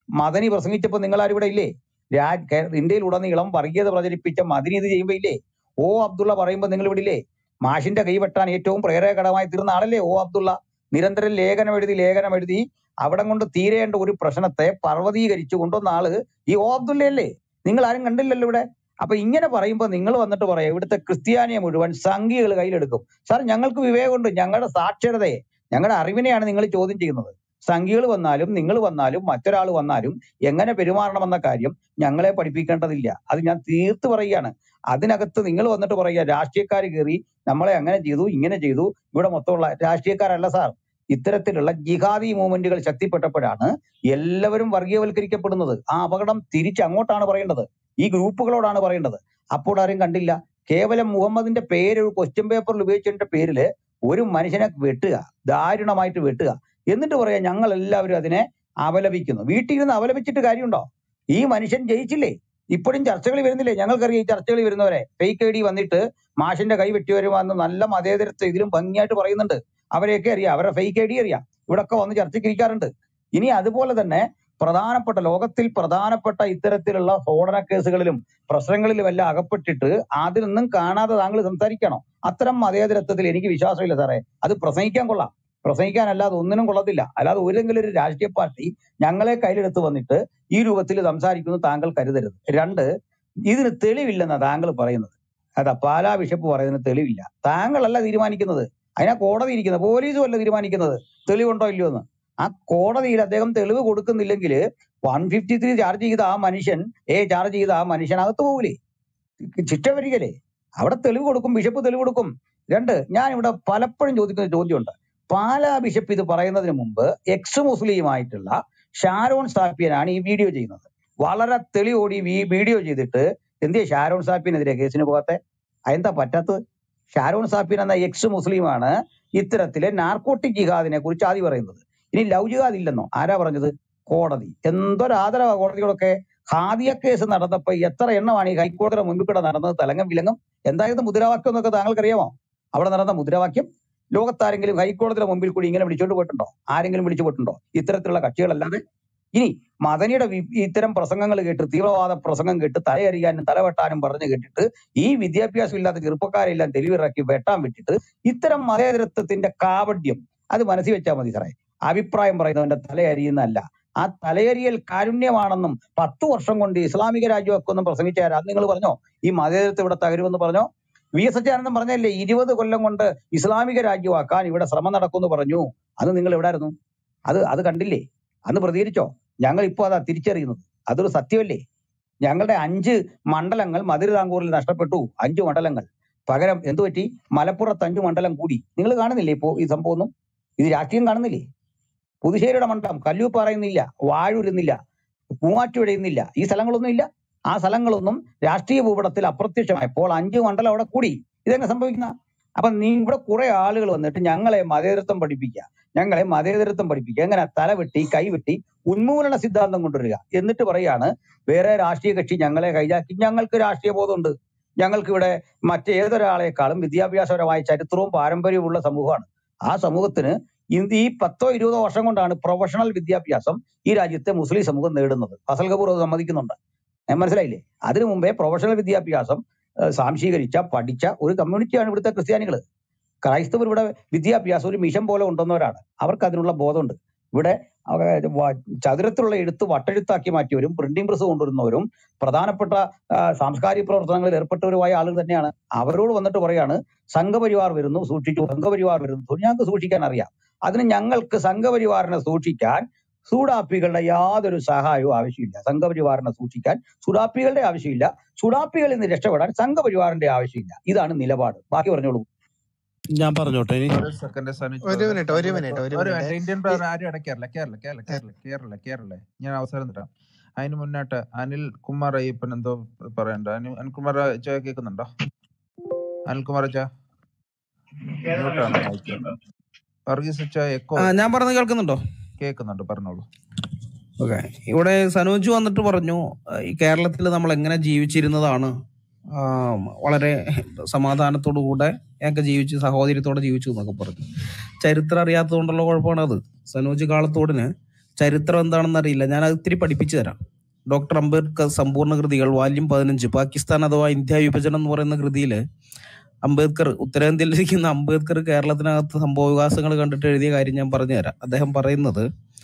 മദനി പ്രസംഗിച്ചപ്പോൾ നിങ്ങൾ ആരും ഇവിടെ ഇല്ലേ രാ കേ- ഇന്ത്യയിലുടനീളം വർഗീയത പ്രചരിപ്പിച്ച മദനി ഇത് ചെയ്യുമ്പോ ഇല്ലേ ഓ അബ്ദുള്ള പറയുമ്പോൾ നിങ്ങൾ ഇവിടെ ഇല്ലേ മാഷിന്റെ കൈവെട്ടാൻ ഏറ്റവും പ്രേരകടമായി തീർന്ന ആളല്ലേ ഓ അബ്ദുള്ള നിരന്തരം ലേഖനം എഴുതി ലേഖനം എഴുതി അവിടെ കൊണ്ട് തീരേണ്ട ഒരു പ്രശ്നത്തെ പർവ്വതീകരിച്ചു കൊണ്ടുവന്ന ആള് ഈ ഓ അബ്ദുള്ളയല്ലേ നിങ്ങൾ ആരും കണ്ടില്ലല്ലോ ഇവിടെ അപ്പൊ ഇങ്ങനെ പറയുമ്പോൾ നിങ്ങൾ വന്നിട്ട് പറയാം ഇവിടുത്തെ ക്രിസ്ത്യാനിയെ മുഴുവൻ സംഘികൾ കയ്യിലെടുക്കും സാർ ഞങ്ങൾക്ക് വിവേകമുണ്ട് ഞങ്ങളുടെ സാക്ഷരതയെ ഞങ്ങളുടെ അറിവിനെയാണ് നിങ്ങൾ ചോദ്യം ചെയ്യുന്നത് സംഘികൾ വന്നാലും നിങ്ങൾ വന്നാലും മറ്റൊരാൾ വന്നാലും എങ്ങനെ പെരുമാറണമെന്ന കാര്യം ഞങ്ങളെ പഠിപ്പിക്കേണ്ടതില്ല അത് ഞാൻ തീർത്ത് പറയുകയാണ് അതിനകത്ത് നിങ്ങൾ വന്നിട്ട് പറയുക രാഷ്ട്രീയക്കാർ കയറി നമ്മളെ അങ്ങനെ ചെയ്തു ഇങ്ങനെ ചെയ്തു ഇവിടെ മൊത്തമുള്ള രാഷ്ട്രീയക്കാരല്ല സാർ ഇത്തരത്തിലുള്ള ജിഹാദി മൂവ്മെന്റുകൾ ശക്തിപ്പെട്ടപ്പോഴാണ് എല്ലാവരും വർഗീയവൽക്കരിക്കപ്പെടുന്നത് ആ അപകടം തിരിച്ച് അങ്ങോട്ടാണ് പറയേണ്ടത് ഈ ഗ്രൂപ്പുകളോടാണ് പറയേണ്ടത് അപ്പോൾ ആരും കണ്ടില്ല കേവലം മുഹമ്മദിന്റെ പേര് ഒരു ക്വസ്റ്റ്യൻ പേപ്പറിൽ ഉപയോഗിച്ചതിന്റെ പേരില് ഒരു മനുഷ്യനെ വെട്ടുക ദാരുണമായിട്ട് വെട്ടുക എന്നിട്ട് പറയാം ഞങ്ങൾ എല്ലാവരും അതിനെ അപലപിക്കുന്നു വീട്ടിൽ ഇരുന്ന് അപലപിച്ചിട്ട് കാര്യമുണ്ടോ ഈ മനുഷ്യൻ ജയിച്ചില്ലേ ഇപ്പോഴും ചർച്ചകൾ വരുന്നില്ലേ ഞങ്ങൾക്കറിയാം ഈ ചർച്ചകൾ വരുന്നവരെ ഫേക്ക് ഐ ഡി വന്നിട്ട് മാഷിന്റെ കൈ വെട്ടിവരുമെന്ന് നല്ല മതേതരത്വം ഇതിലും ഭംഗിയായിട്ട് പറയുന്നുണ്ട് അവരെയൊക്കെ അറിയാം അവരുടെ ഫേക്ക് ഐ ഡി അറിയാം ഇവിടൊക്കെ വന്ന് ചർച്ചയ്ക്ക് ഇരിക്കാറുണ്ട് ഇനി അതുപോലെ തന്നെ പ്രധാനപ്പെട്ട ലോകത്തിൽ പ്രധാനപ്പെട്ട ഇത്തരത്തിലുള്ള സ്ഫോടന കേസുകളിലും പ്രശ്നങ്ങളിലും എല്ലാം അകപ്പെട്ടിട്ട് അതിലൊന്നും കാണാതെ താങ്കൾ സംസാരിക്കണോ അത്തരം മതേതരത്വത്തിൽ എനിക്ക് വിശ്വാസമില്ല സാറേ അത് പ്രസംഗിക്കാൻ കൊള്ളാം പ്രസംഗിക്കാനല്ലാതെ ഒന്നിനും കൊള്ളത്തില്ല അല്ലാതെ ഒരെങ്കിലും ഒരു രാഷ്ട്രീയ പാർട്ടി ഞങ്ങളെ കയ്യിലെടുത്ത് വന്നിട്ട് ഈ രൂപത്തിൽ സംസാരിക്കുന്നു താങ്കൾ കരുതരുത് രണ്ട് ഇതിന് തെളിവില്ലെന്നാ താങ്കൾ പറയുന്നത് അതാ പാലാ ബിഷപ്പ് പറയുന്നതിന് തെളിവില്ല താങ്കളല്ല തീരുമാനിക്കുന്നത് അതിനാ കോടതി ഇരിക്കുന്നത് പോലീസും അല്ല തീരുമാനിക്കുന്നത് തെളിവുണ്ടോ ഇല്ലയോ എന്ന് ആ കോടതിയിൽ അദ്ദേഹം തെളിവ് കൊടുക്കുന്നില്ലെങ്കിൽ വൺ ഫിഫ്റ്റി ത്രീ ചാർജ് ചെയ്ത ആ മനുഷ്യൻ ഏ ചാർജ് ചെയ്ത ആ മനുഷ്യൻ അകത്ത് പോകൂലേ ശിക്ഷ വരികയില്ലേ അവിടെ തെളിവ് കൊടുക്കും ബിഷപ്പ് തെളിവ് കൊടുക്കും രണ്ട് ഞാൻ ഇവിടെ പലപ്പോഴും ചോദിക്കുന്ന ചോദ്യമുണ്ട് പാലാ ബിഷപ്പ് ഇത് പറയുന്നതിന് മുമ്പ് എക്സ് മുസ്ലിമായിട്ടുള്ള ഷാരോൺ സാപ്പിയനാണ് ഈ വീഡിയോ ചെയ്യുന്നത് വളരെ തെളിവോടി ഈ വീഡിയോ ചെയ്തിട്ട് എന്തിയാ ഷാരോൺ സാപ്പിയനെതിരെ കേസിന് പോകാത്തെ അതെന്താ പറ്റാത്തത് ഷാരോൺ സാപ്പിയൻ എന്ന എക്സ് മുസ്ലിമാണ് ഇത്തരത്തിലെ നാർക്കോട്ടിക് ജിഹാദിനെ കുറിച്ച് ആദ്യം പറയുന്നത് ഇനി ലവ് ജിഹാദ് ഇല്ലെന്നോ ആരാ പറഞ്ഞത് കോടതി എന്തൊരു ആദരവാ കോടതികളൊക്കെ ഹാദിയ കേസ് നടന്നപ്പോ എത്ര എണ്ണമാണ് ഈ ഹൈക്കോടതിയുടെ മുൻപിൽ കൂടെ നടന്നത് തലങ്ങം വിലങ്ങും എന്തായിരുന്നു മുദ്രാവാക്യം എന്നൊക്കെ താങ്കൾക്ക് അറിയാമോ അവിടെ നടന്ന മുദ്രാവാക്യം ലോകത്താരെങ്കിലും ഹൈക്കോടതിയുടെ മുമ്പിൽ കൂടി ഇങ്ങനെ വിളിച്ചോണ്ട് പോയിട്ടുണ്ടോ ആരെങ്കിലും വിളിച്ചു പോയിട്ടുണ്ടോ ഇത്തരത്തിലുള്ള കക്ഷികളല്ലാതെ ഇനി മദനിയുടെ വി- ഇത്തരം പ്രസംഗങ്ങൾ കേട്ട് തീവ്രവാദ പ്രസംഗം കേട്ട് തലയറിയാനും തലവെട്ടാനും പറഞ്ഞു കേട്ടിട്ട് ഈ വിദ്യാഭ്യാസം ഇല്ലാത്ത ചെറുപ്പക്കാരെല്ലാം തെരുവിറക്കി വെട്ടാൻ വിട്ടിട്ട് ഇത്തരം മതേതരത്വത്തിന്റെ കാവഡ്യം അത് മനസ്സിൽ വെച്ചാൽ മതി സാറേ അഭിപ്രായം പറയുന്നവന്റെ തലയരിയുന്നതല്ല ആ തലയരിയൽ കാരുണ്യമാണെന്നും പത്തു വർഷം കൊണ്ട് ഇസ്ലാമിക രാജ്യമൊക്കെ പ്രസംഗിച്ചാൽ അത് നിങ്ങൾ പറഞ്ഞോ ഈ മതേതരത്വം ഇവിടെ തകരുമെന്ന് പറഞ്ഞോ വി എസ് അച്യുതാനന്ദൻ പറഞ്ഞല്ലേ ഇരുപത് കൊല്ലം കൊണ്ട് ഇസ്ലാമിക രാജ്യമാക്കാൻ ഇവിടെ ശ്രമം നടക്കുമെന്ന് പറഞ്ഞു അത് നിങ്ങൾ എവിടായിരുന്നു അത് അത് കണ്ടില്ലേ അന്ന് പ്രതികരിച്ചോ ഞങ്ങൾ ഇപ്പോൾ അതാ തിരിച്ചറിയുന്നത് അതൊരു സത്യമല്ലേ ഞങ്ങളുടെ അഞ്ച് മണ്ഡലങ്ങൾ മധുരതാങ്കൂറിൽ നഷ്ടപ്പെട്ടു അഞ്ച് മണ്ഡലങ്ങൾ പകരം എന്തു പറ്റി മലപ്പുറത്ത് അഞ്ച് മണ്ഡലം കൂടി നിങ്ങൾ കാണുന്നില്ലേ ഇപ്പോ ഈ സംഭവം ഒന്നും ഇത് രാഷ്ട്രീയം കാണുന്നില്ലേ പുതുശ്ശേരിയുടെ മണ്ഡലം കല്ലൂപ്പാറയുന്നില്ല വാഴൂരുന്നില്ല മൂവാറ്റുപുഴയുന്നില്ല ഈ സ്ഥലങ്ങളൊന്നും ഇല്ല ആ സ്ഥലങ്ങളൊന്നും രാഷ്ട്രീയ ഭൂപടത്തിൽ അപ്രത്യക്ഷമായപ്പോൾ അഞ്ച് മണ്ഡലം അവിടെ കൂടി ഇതെങ്ങനെ സംഭവിക്കുന്ന അപ്പൊ നീ ഇവിടെ കുറെ ആളുകൾ വന്നിട്ട് ഞങ്ങളെ മതേതരത്വം പഠിപ്പിക്കുക ഞങ്ങളെ മതേതരത്വം പഠിപ്പിക്കുക എങ്ങനെ തല വെട്ടി കൈ വെട്ടി ഉന്മൂലന സിദ്ധാന്തം കൊണ്ടുവരിക എന്നിട്ട് പറയാണ് വേറെ രാഷ്ട്രീയ കക്ഷി ഞങ്ങളെ കൈജാക്കി ഞങ്ങൾക്ക് രാഷ്ട്രീയ ബോധമുണ്ട് ഞങ്ങൾക്ക് ഇവിടെ മറ്റേതൊരാളെക്കാളും വിദ്യാഭ്യാസപരമായ ചരിത്രവും പാരമ്പര്യവും ഉള്ള സമൂഹമാണ് ആ സമൂഹത്തിന് ഇന്ന് ഈ പത്തോ ഇരുപതോ വർഷം കൊണ്ടാണ് പ്രൊഫഷണൽ വിദ്യാഭ്യാസം ഈ രാജ്യത്തെ മുസ്ലിം സമൂഹം നേടുന്നത് ഫസൽ കപൂർ അത് സമ്മതിക്കുന്നുണ്ട് ഏ, മനസ്സിലായില്ലേ അതിനു മുമ്പേ പ്രൊഫഷണൽ വിദ്യാഭ്യാസം ഏഹ്, സ്വാംശീകരിച്ച പഠിച്ച ഒരു കമ്മ്യൂണിറ്റിയാണ് ഇവിടുത്തെ ക്രിസ്ത്യാനികൾ ക്രൈസ്തവർ ഇവിടെ വിദ്യാഭ്യാസം ഒരു മിഷൻ പോലെ ഉണ്ടെന്നവരാണ് അവർക്ക് അതിനുള്ള ബോധമുണ്ട് ഇവിടെ അവ- വ- ചതുരത്തിലുള്ള എഴുത്ത് വട്ടെഴുത്താക്കി മാറ്റിയവരും പ്രിന്റിംഗ് പ്രസ് കൊണ്ടുവരുന്നവരും പ്രധാനപ്പെട്ട ആ, സാംസ്കാരിക പ്രവർത്തനങ്ങളിൽ ഏർപ്പെട്ടവരുമായ ആളുകൾ തന്നെയാണ് അവരോട് വന്നിട്ട് പറയാണ് സംഘപരിവാർ വരുന്നു സൂക്ഷിച്ചു സംഘപരിവാർ വരുന്നു ഞങ്ങൾക്ക് സൂക്ഷിക്കാൻ അറിയാം അതിന് ഞങ്ങൾക്ക് സംഘപരിവാറിനെ സൂക്ഷിക്കാൻ സൂഡാപ്പികളുടെ യാതൊരു സഹായവും ആവശ്യമില്ല സംഘപരിവാറിനെ സൂക്ഷിക്കാൻ സുഡാപ്പികളുടെ ആവശ്യമില്ല സുഡാപ്പികളിൽ നിന്ന് രക്ഷപ്പെടാൻ സംഘപരിവാറിന്റെ ആവശ്യമില്ല ഇതാണ് നിലപാട് ബാക്കി പറഞ്ഞോളൂ ഞാൻ പറഞ്ഞോട്ടെ ഇനി ഒരു സെക്കൻഡ് സനുജ് ഒരു ബ്രദർ മിനിറ്റ് ഒരു ഒരു മിനിറ്റ് ഒരു ഒരു മിനിറ്റ് മിനിറ്റ് ഇന്ത്യൻ ബ്രദർ ആരും അടയ്ക്കാറില്ല കേരള കേരള കേരള കേരള കേരള കേരള ഞാൻ അവസരം തരാം അതിന് മുന്നായിട്ട് അനിൽ കുമാർ അയ്യപ്പൻ എന്തോ പറയണ്ട അനിൽ അനിൽകുമാർ ചോ കേൾക്കുന്നുണ്ടോ അനിൽകുമാർ ചോ മ്യൂട്ടാണ് മൈക്ക് വർഗീസ് ചോ എക്കോ ആ, ഞാൻ പറഞ്ഞത് കേൾക്കുന്നുണ്ടോ കേൾക്കുന്നുണ്ട് പറഞ്ഞോളൂ ഓക്കെ ഇവിടെ സനോജ് വന്നിട്ട് പറഞ്ഞു ആ, ഈ കേരളത്തിൽ നമ്മൾ എങ്ങനെ ജീവിച്ചിരുന്നതാണ് ആ, വളരെ സമാധാനത്തോടു കൂടെ ഞങ്ങൾക്ക് ജീവിച്ച് സഹോദര്യത്തോടെ ജീവിച്ചു എന്നൊക്കെ പറഞ്ഞു ചരിത്രം അറിയാത്തതുകൊണ്ടുള്ള കുഴപ്പമാണ് അത് സനോജ് കാളത്തോടിന് ചരിത്രം എന്താണെന്ന് അറിയില്ല ഞാൻ അത് ഇത്തിരി പഠിപ്പിച്ചു തരാം ഡോക്ടർ അംബേദ്കർ സമ്പൂർണ്ണ കൃതികൾ വാല്യം പതിനഞ്ച് പാകിസ്ഥാൻ അഥവാ ഇന്ത്യ വിഭജനം എന്ന് പറയുന്ന കൃതിയിൽ അംബേദ്കർ ഉത്തരേന്ത്യയിലിരിക്കുന്ന അംബേദ്കർ കേരളത്തിനകത്ത് സംഭവവികാസങ്ങൾ കണ്ടിട്ട് എഴുതിയ കാര്യം ഞാൻ പറഞ്ഞുതരാം അദ്ദേഹം പറയുന്നത്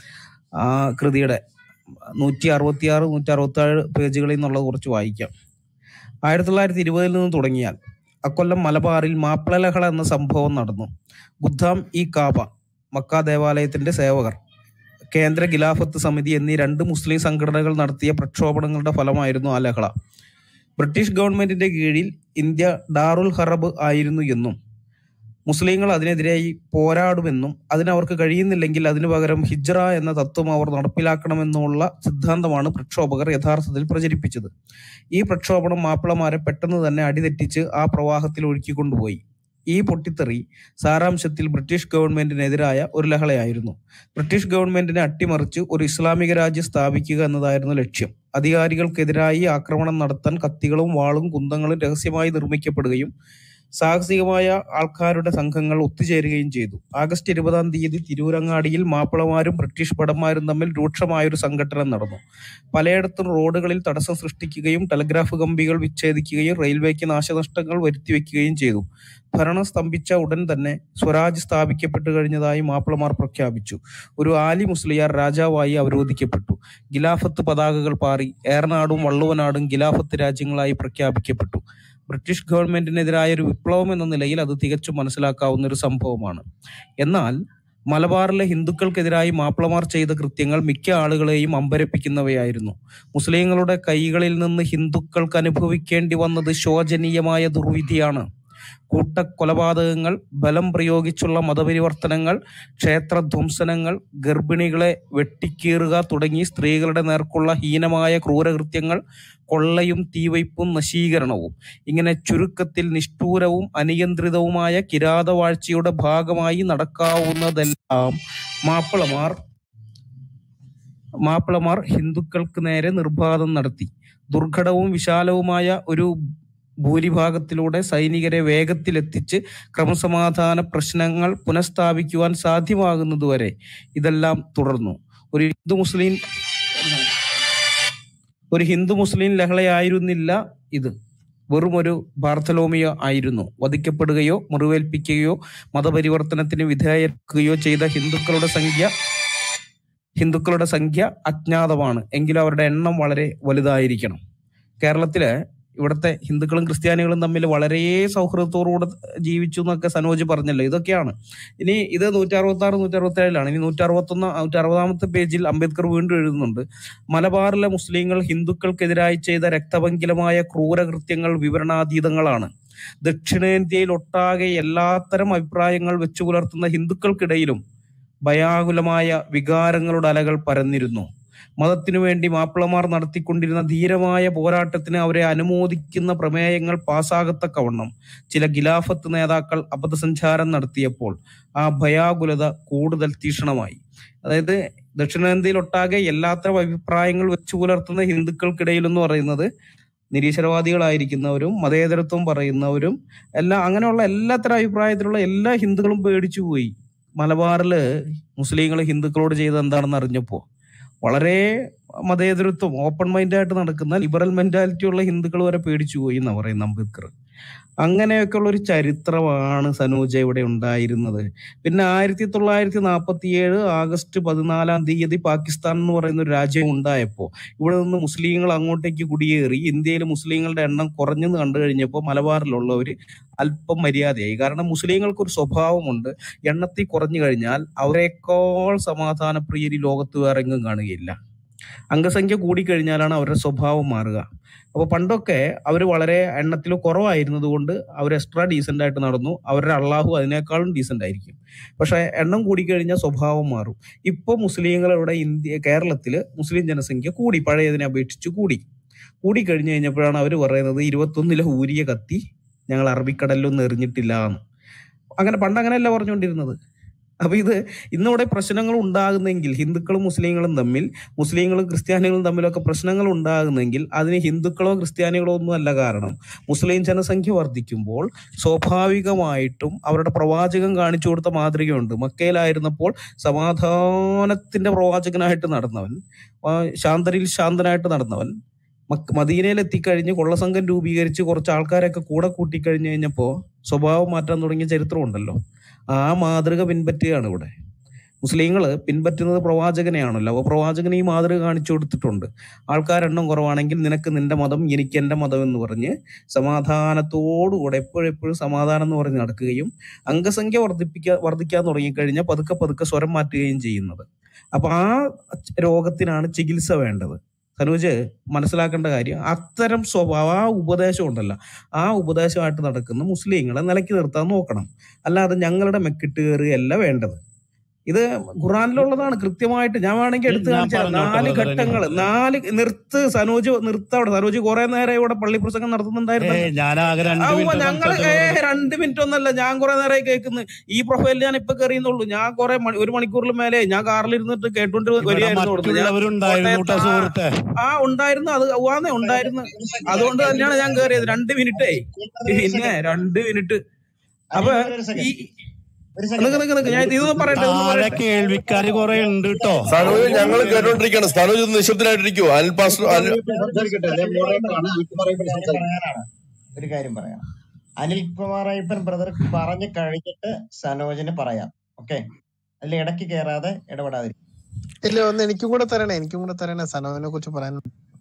ആ കൃതിയുടെ നൂറ്റി അറുപത്തി ആറ് നൂറ്റി അറുപത്തി ഏഴ് പേജുകളിൽ നിന്നുള്ളത് കുറച്ച് വായിക്കാം ആയിരത്തി തൊള്ളായിരത്തി ഇരുപതിൽ നിന്ന് തുടങ്ങിയാൽ അക്കൊല്ലം മലബാറിൽ മാപ്പിളലഹള എന്ന സംഭവം നടന്നു ഗുദ്ദാം ഇ കാബ മക്ക ദേവാലയത്തിന്റെ സേവകർ കേന്ദ്ര ഖിലാഫത്ത് സമിതി എന്നീ രണ്ട് മുസ്ലിം സംഘടനകൾ നടത്തിയ പ്രക്ഷോഭങ്ങളുടെ ഫലമായിരുന്നു ആ ലഹള ബ്രിട്ടീഷ് ഗവൺമെന്റിന്റെ കീഴിൽ ഇന്ത്യ ഡാറുൽ ഹറബ് ആയിരുന്നു എന്നും മുസ്ലിങ്ങൾ അതിനെതിരായി പോരാടുമെന്നും അതിനവർക്ക് കഴിയുന്നില്ലെങ്കിൽ അതിനു പകരം ഹിജ്റ എന്ന തത്വം അവർ നടപ്പിലാക്കണമെന്നുള്ള സിദ്ധാന്തമാണ് പ്രക്ഷോഭകർ യഥാർത്ഥത്തിൽ പ്രചരിപ്പിച്ചത് ഈ പ്രക്ഷോഭണം മാപ്പിളമാരെ പെട്ടെന്ന് തന്നെ അടിതെറ്റിച്ച് ആ പ്രവാഹത്തിൽ ഒഴുക്കിക്കൊണ്ടുപോയി ഈ പൊട്ടിത്തെറി സാരാംശത്തിൽ ബ്രിട്ടീഷ് ഗവൺമെന്റിനെതിരായ ഒരു ലഹളയായിരുന്നു ബ്രിട്ടീഷ് ഗവൺമെന്റിനെ അട്ടിമറിച്ച് ഒരു ഇസ്ലാമിക രാജ്യം സ്ഥാപിക്കുക എന്നതായിരുന്നു ലക്ഷ്യം അധികാരികൾക്കെതിരായി ആക്രമണം നടത്താൻ കത്തികളും വാളും കുന്തങ്ങളും രഹസ്യമായി നിർമ്മിക്കപ്പെടുകയും സാഹസികമായ ആൾക്കാരുടെ സംഘങ്ങൾ ഒത്തുചേരുകയും ചെയ്തു ആഗസ്റ്റ് ഇരുപതാം തീയതി തിരൂരങ്ങാടിയിൽ മാപ്പിളമാരും ബ്രിട്ടീഷ് ഭടന്മാരും തമ്മിൽ രൂക്ഷമായൊരു സംഘട്ടനം നടന്നു പലയിടത്തും റോഡുകളിൽ തടസ്സം സൃഷ്ടിക്കുകയും ടെലഗ്രാഫ് കമ്പികൾ വിച്ഛേദിക്കുകയും റെയിൽവേക്ക് നാശനഷ്ടങ്ങൾ വരുത്തിവെക്കുകയും ചെയ്തു ഭരണം സ്തംഭിച്ച ഉടൻ തന്നെ സ്വരാജ് സ്ഥാപിക്കപ്പെട്ടു കഴിഞ്ഞതായി മാപ്പിളമാർ പ്രഖ്യാപിച്ചു ഒരു ആലി മുസ്ലിയാർ രാജാവായി അവരോധിക്കപ്പെട്ടു ഗിലാഫത്ത് പതാകകൾ പാറി ഏറനാടും വള്ളുവനാടും ഗിലാഫത്ത് രാജ്യങ്ങളായി പ്രഖ്യാപിക്കപ്പെട്ടു ബ്രിട്ടീഷ് ഗവൺമെന്റിനെതിരായ ഒരു വിപ്ലവം എന്ന നിലയിൽ അത് തികച്ചും മനസ്സിലാക്കാവുന്ന ഒരു സംഭവമാണ് എന്നാൽ മലബാറിലെ ഹിന്ദുക്കൾക്കെതിരായി മാപ്പിളമാർ ചെയ്ത കൃത്യങ്ങൾ മിക്ക ആളുകളെയും അമ്പരപ്പിക്കുന്നവയായിരുന്നു മുസ്ലിങ്ങളുടെ കൈകളിൽ നിന്ന് ഹിന്ദുക്കൾക്ക് അനുഭവിക്കേണ്ടി വന്നത് ശോചനീയമായ ദുർവിധിയാണ് കൂട്ടക്കൊലപാതകങ്ങൾ ബലം പ്രയോഗിച്ചുള്ള മതപരിവർത്തനങ്ങൾ ക്ഷേത്രധ്വംസനങ്ങൾ ഗർഭിണികളെ വെട്ടിക്കീറുക തുടങ്ങി സ്ത്രീകളുടെ നേർക്കുള്ള ഹീനമായ ക്രൂരകൃത്യങ്ങൾ കൊള്ളയും തീവയ്പും നശീകരണവും ഇങ്ങനെ ചുരുക്കത്തിൽ നിഷ്ഠൂരവും അനിയന്ത്രിതവുമായ കിരാതവാഴ്ചയുടെ ഭാഗമായി നടക്കാവുന്നതെല്ലാം മാപ്പിളമാർ മാപ്പിളമാർ ഹിന്ദുക്കൾക്ക് നേരെ നിർബാധം നടത്തി ദുർഘടവും വിശാലവുമായ ഒരു ഭൂരിഭാഗത്തിലൂടെ സൈനികരെ വേഗത്തിലെത്തിച്ച് ക്രമസമാധാന പ്രശ്നങ്ങൾ പുനഃസ്ഥാപിക്കുവാൻ സാധ്യമാകുന്നതുവരെ ഇതെല്ലാം തുടർന്നു ഒരു ഹിന്ദു മുസ്ലിം ഒരു ഹിന്ദു മുസ്ലിം ലഹളയായിരുന്നില്ല ഇത് വെറും ഒരു ബാർത്തലോമിയോ ആയിരുന്നു വധിക്കപ്പെടുകയോ മുറിവേൽപ്പിക്കുകയോ മതപരിവർത്തനത്തിന് വിധേയരാക്കുകയോ ചെയ്ത ഹിന്ദുക്കളുടെ സംഖ്യ ഹിന്ദുക്കളുടെ സംഖ്യ അജ്ഞാതമാണ് എങ്കിലും അവരുടെ എണ്ണം വളരെ വലുതായിരിക്കണം കേരളത്തിലെ ഇവിടുത്തെ ഹിന്ദുക്കളും ക്രിസ്ത്യാനികളും തമ്മിൽ വളരെ സൗഹൃദത്തോടുകൂടെ ജീവിച്ചു എന്നൊക്കെ സനോജ് പറഞ്ഞല്ലോ ഇതൊക്കെയാണ് ഇനി ഇത് നൂറ്റി അറുപത്തി ആറ് നൂറ്റി അറുപത്തി ഏഴിലാണ് ഇനി നൂറ്റി അറുപത്തൊന്ന് നൂറ്റി അറുപതാമത്തെ പേജിൽ അംബേദ്കർ വീണ്ടും എഴുതുന്നുണ്ട് മലബാറിലെ മുസ്ലിങ്ങൾ ഹിന്ദുക്കൾക്കെതിരായി ചെയ്ത രക്തപങ്കിലമായ ക്രൂരകൃത്യങ്ങൾ വിവരണാതീതങ്ങളാണ് ദക്ഷിണേന്ത്യയിൽ ഒട്ടാകെ എല്ലാത്തരം അഭിപ്രായങ്ങൾ വെച്ചു പുലർത്തുന്ന ഹിന്ദുക്കൾക്കിടയിലും ഭയാകുലമായ വികാരങ്ങളുടെ അലകൾ പരന്നിരുന്നു മതത്തിനു വേണ്ടി മാപ്പിളമാർ നടത്തിക്കൊണ്ടിരുന്ന ധീരമായ പോരാട്ടത്തിന് അവരെ അനുമോദിക്കുന്ന പ്രമേയങ്ങൾ പാസ്സാകത്തക്കവണ്ണം ചില ഗിലാഫത്ത് നേതാക്കൾ അബദ്ധസഞ്ചാരം നടത്തിയപ്പോൾ ആ ഭയാകുലത കൂടുതൽ തീക്ഷണമായി അതായത് ദക്ഷിണേന്ത്യയിലൊട്ടാകെ എല്ലാത്തരം അഭിപ്രായങ്ങൾ വെച്ചു പുലർത്തുന്ന ഹിന്ദുക്കൾക്കിടയിൽ എന്ന് പറയുന്നത് നിരീശ്വരവാദികളായിരിക്കുന്നവരും മതേതരത്വം പറയുന്നവരും എല്ലാം അങ്ങനെയുള്ള എല്ലാത്തരം അഭിപ്രായത്തിലുള്ള എല്ലാ ഹിന്ദുക്കളും പേടിച്ചു പോയി മലബാറില് മുസ്ലിങ്ങൾ ഹിന്ദുക്കളോട് ചെയ്തത് എന്താണെന്ന് അറിഞ്ഞപ്പോ വളരെ മതേതരത്വം ഓപ്പൺ മൈൻഡായിട്ട് നടക്കുന്ന ലിബറൽ മെന്റാലിറ്റി ഉള്ള ഹിന്ദുക്കൾ വരെ പേടിച്ചു പോയി എന്നാ പറയുന്ന അംബേദ്കർ അങ്ങനെയൊക്കെ ഉള്ള ഒരു ചരിത്രമാണ് സനോജ ഇവിടെ ഉണ്ടായിരുന്നത് പിന്നെ ആയിരത്തി തൊള്ളായിരത്തി നാൽപ്പത്തി ഏഴ് ആഗസ്റ്റ് പതിനാലാം തീയതി പാകിസ്ഥാൻ എന്ന് പറയുന്ന ഒരു രാജ്യം ഉണ്ടായപ്പോൾ ഇവിടെ നിന്ന് മുസ്ലിങ്ങൾ അങ്ങോട്ടേക്ക് കുടിയേറി ഇന്ത്യയിൽ മുസ്ലിങ്ങളുടെ എണ്ണം കുറഞ്ഞെന്ന് കണ്ടു കഴിഞ്ഞപ്പോൾ മലബാറിലുള്ളവർ അല്പം മര്യാദയായി കാരണം മുസ്ലിങ്ങൾക്ക് ഒരു സ്വഭാവമുണ്ട് എണ്ണത്തിൽ കുറഞ്ഞു കഴിഞ്ഞാൽ അവരെക്കാൾ സമാധാനപ്രിയർ ഈ ലോകത്ത് വേറെ എങ്ങും കാണുകയില്ല അംഗസംഖ്യ കൂടിക്കഴിഞ്ഞാലാണ് അവരുടെ സ്വഭാവം മാറുക അപ്പൊ പണ്ടൊക്കെ അവർ വളരെ എണ്ണത്തിൽ കുറവായിരുന്നത് കൊണ്ട് അവർ എക്സ്ട്രാ ഡീസെന്റ് ആയിട്ട് നടന്നു അവരുടെ അള്ളാഹു അതിനേക്കാളും ഡീസെന്റ് ആയിരിക്കും പക്ഷെ എണ്ണം കൂടിക്കഴിഞ്ഞാൽ സ്വഭാവം മാറും ഇപ്പൊ മുസ്ലിങ്ങൾ ഇവിടെ ഇന്ത്യ കേരളത്തിൽ മുസ്ലിം ജനസംഖ്യ കൂടി പഴയതിനെ അപേക്ഷിച്ച് കൂടി കൂടി കഴിഞ്ഞു കഴിഞ്ഞപ്പോഴാണ് അവർ പറയുന്നത് ഇരുപത്തൊന്നിലെ ഊരിയ കത്തി ഞങ്ങൾ അറബിക്കടലിലൊന്നും എറിഞ്ഞിട്ടില്ല എന്ന് അങ്ങനെ പണ്ട് അങ്ങനെയല്ല പറഞ്ഞുകൊണ്ടിരുന്നത് അപ്പൊ ഇത് ഇന്നിവിടെ പ്രശ്നങ്ങൾ ഉണ്ടാകുന്നെങ്കിൽ ഹിന്ദുക്കളും മുസ്ലിങ്ങളും തമ്മിൽ മുസ്ലിങ്ങളും ക്രിസ്ത്യാനികളും തമ്മിലൊക്കെ പ്രശ്നങ്ങൾ ഉണ്ടാകുന്നെങ്കിൽ അതിന് ഹിന്ദുക്കളോ ക്രിസ്ത്യാനികളോ ഒന്നും അല്ല കാരണം മുസ്ലിം ജനസംഖ്യ വർദ്ധിക്കുമ്പോൾ സ്വാഭാവികമായിട്ടും അവരുടെ പ്രവാചകൻ കാണിച്ചു കൊടുത്ത മാതൃകയുണ്ട് മക്കയിലായിരുന്നപ്പോൾ സമാധാനത്തിന്റെ പ്രവാചകനായിട്ട് നടന്നവൻ ആ, ശാന്തരിൽ ശാന്തനായിട്ട് നടന്നവൻ മക്ക- മദീനയിൽ എത്തിക്കഴിഞ്ഞ് കൊള്ളസംഘം രൂപീകരിച്ച് കുറച്ച് ആൾക്കാരൊക്കെ കൂടെ കൂട്ടിക്കഴിഞ്ഞു കഴിഞ്ഞപ്പോൾ സ്വഭാവം മാറ്റാൻ തുടങ്ങിയ ചരിത്രമുണ്ടല്ലോ ആ മാതൃക പിൻപറ്റുകയാണ് ഇവിടെ മുസ്ലിങ്ങൾ പിൻപറ്റുന്നത് പ്രവാചകനെയാണല്ലോ അപ്പോൾ പ്രവാചകന് ഈ മാതൃക കാണിച്ചു കൊടുത്തിട്ടുണ്ട് ആൾക്കാരെണ്ണം കുറവാണെങ്കിൽ നിനക്ക് നിന്റെ മതം എനിക്ക് എൻ്റെ മതം എന്ന് പറഞ്ഞ് സമാധാനത്തോടുകൂടെ എപ്പോഴും എപ്പോഴും സമാധാനം എന്ന് പറഞ്ഞ് നടക്കുകയും അംഗസംഖ്യ വർദ്ധിപ്പിക്കാൻ വർദ്ധിക്കാൻ തുടങ്ങിക്കഴിഞ്ഞാൽ പതുക്കെ പതുക്കെ സ്വരം മാറ്റുകയും ചെയ്യുന്നത് അപ്പൊ ആ രോഗത്തിനാണ് ചികിത്സ വേണ്ടത് സനൂജ് മനസ്സിലാക്കേണ്ട കാര്യം അത്തരം സ്വഭാവം ആ ഉപദേശം ഉണ്ടല്ലോ ആ ഉപദേശമായിട്ട് നടക്കുന്ന മുസ്ലിങ്ങളെ നിലയ്ക്ക് നിർത്താൻ നോക്കണം അല്ലാതെ ഞങ്ങളുടെ മെക്കിട്ട് കയറുകയല്ല വേണ്ടത് ഇത് ഖുറാനിലുള്ളതാണ് കൃത്യമായിട്ട് ഞാൻ വേണമെങ്കിൽ എടുത്തു ഞാൻ കാണിച്ചു തരാം പറഞ്ഞോട്ടെ നാല് ബ്രദറെ ഘട്ടങ്ങൾ നാല് നിർത്ത് സനോജ് നിർത്തവിടെ സനോജ് കുറെ നേരം ഇവിടെ പള്ളി പ്രസംഗം ഏ നടത്തുന്നുണ്ടായിരുന്നല്ലോ ഞാൻ ആകെ രണ്ട് ആ ഉവ്വ മിനിറ്റ് ഞങ്ങള് ഏ സംസാരിച്ചുള്ളൂ രണ്ട് മിനിറ്റ് ഒന്നല്ല ഞാൻ കുറെ നേരമായി കേൾക്കുന്നു ഈ പ്രൊഫൈലിൽ ഞാൻ ഇപ്പൊ കയറിയുന്നുള്ളൂ ഞാൻ കുറെ മണി ഒരു മണിക്കൂറിൽ മേലെ ഞാൻ കാറിൽ ഇരുന്നിട്ട് കേട്ടോണ്ട് ഇവിടെ വരികയായിരുന്നു ഇവിടുന്ന് ഞാൻ മറ്റുള്ളവരുണ്ടായിരുന്നു കോട്ടയത്ത് കേട്ടോ ആ സുഹൃത്തെ ആ ഉണ്ടായിരുന്നു അത് ഉവാന്നേ ഉണ്ടായിരുന്നു അതുകൊണ്ട് തന്നെയാണ് ഞാൻ കയറിയത് രണ്ട് മിനിറ്റേ പിന്നെ രണ്ട് മിനിറ്റ് അപ്പൊ അനിൽ ഒരു ഈ സെക്കൻഡ് ഒരു നിക്ക് സെക്കൻഡ് നിക്ക് നിക്ക് ഞാൻ ഇതൊന്ന് പറയട്ടെ ഒന്ന് താഴെ പറയട്ടെ കേൾവിക്കാര് കുറെ ഉണ്ട് കേട്ടോ സനോജ് ഞങ്ങൾ അതുകൊണ്ട് കേട്ടോണ്ടിരിക്കുകയാണ് സനോജ് ഒന്ന് നിശബ്ദനായിട്ടിരിക്കുവോ അനിൽ പാസ്റ്റർ അനിൽ സംസാരിക്കട്ടെ ഞാൻ moderator ആണ്. ഒരു കാര്യം പറയാനാണ് ഒരു കാര്യം പറയാം അനിൽകുമാർ അയ്യപ്പൻ ബ്രദർ പറഞ്ഞു കഴിഞ്ഞിട്ട് സനോജിന് പറയാം ഓക്കെ അതിൽ ഇടയ്ക്ക് കയറാതെ ഇടപെടാതിരിക്കും ഇല്ല ഒന്ന് എനിക്കും കൂടെ തരണേ എനിക്കും കൂടെ തരണേ സനോദിനെ കുറിച്ച് പറയാൻ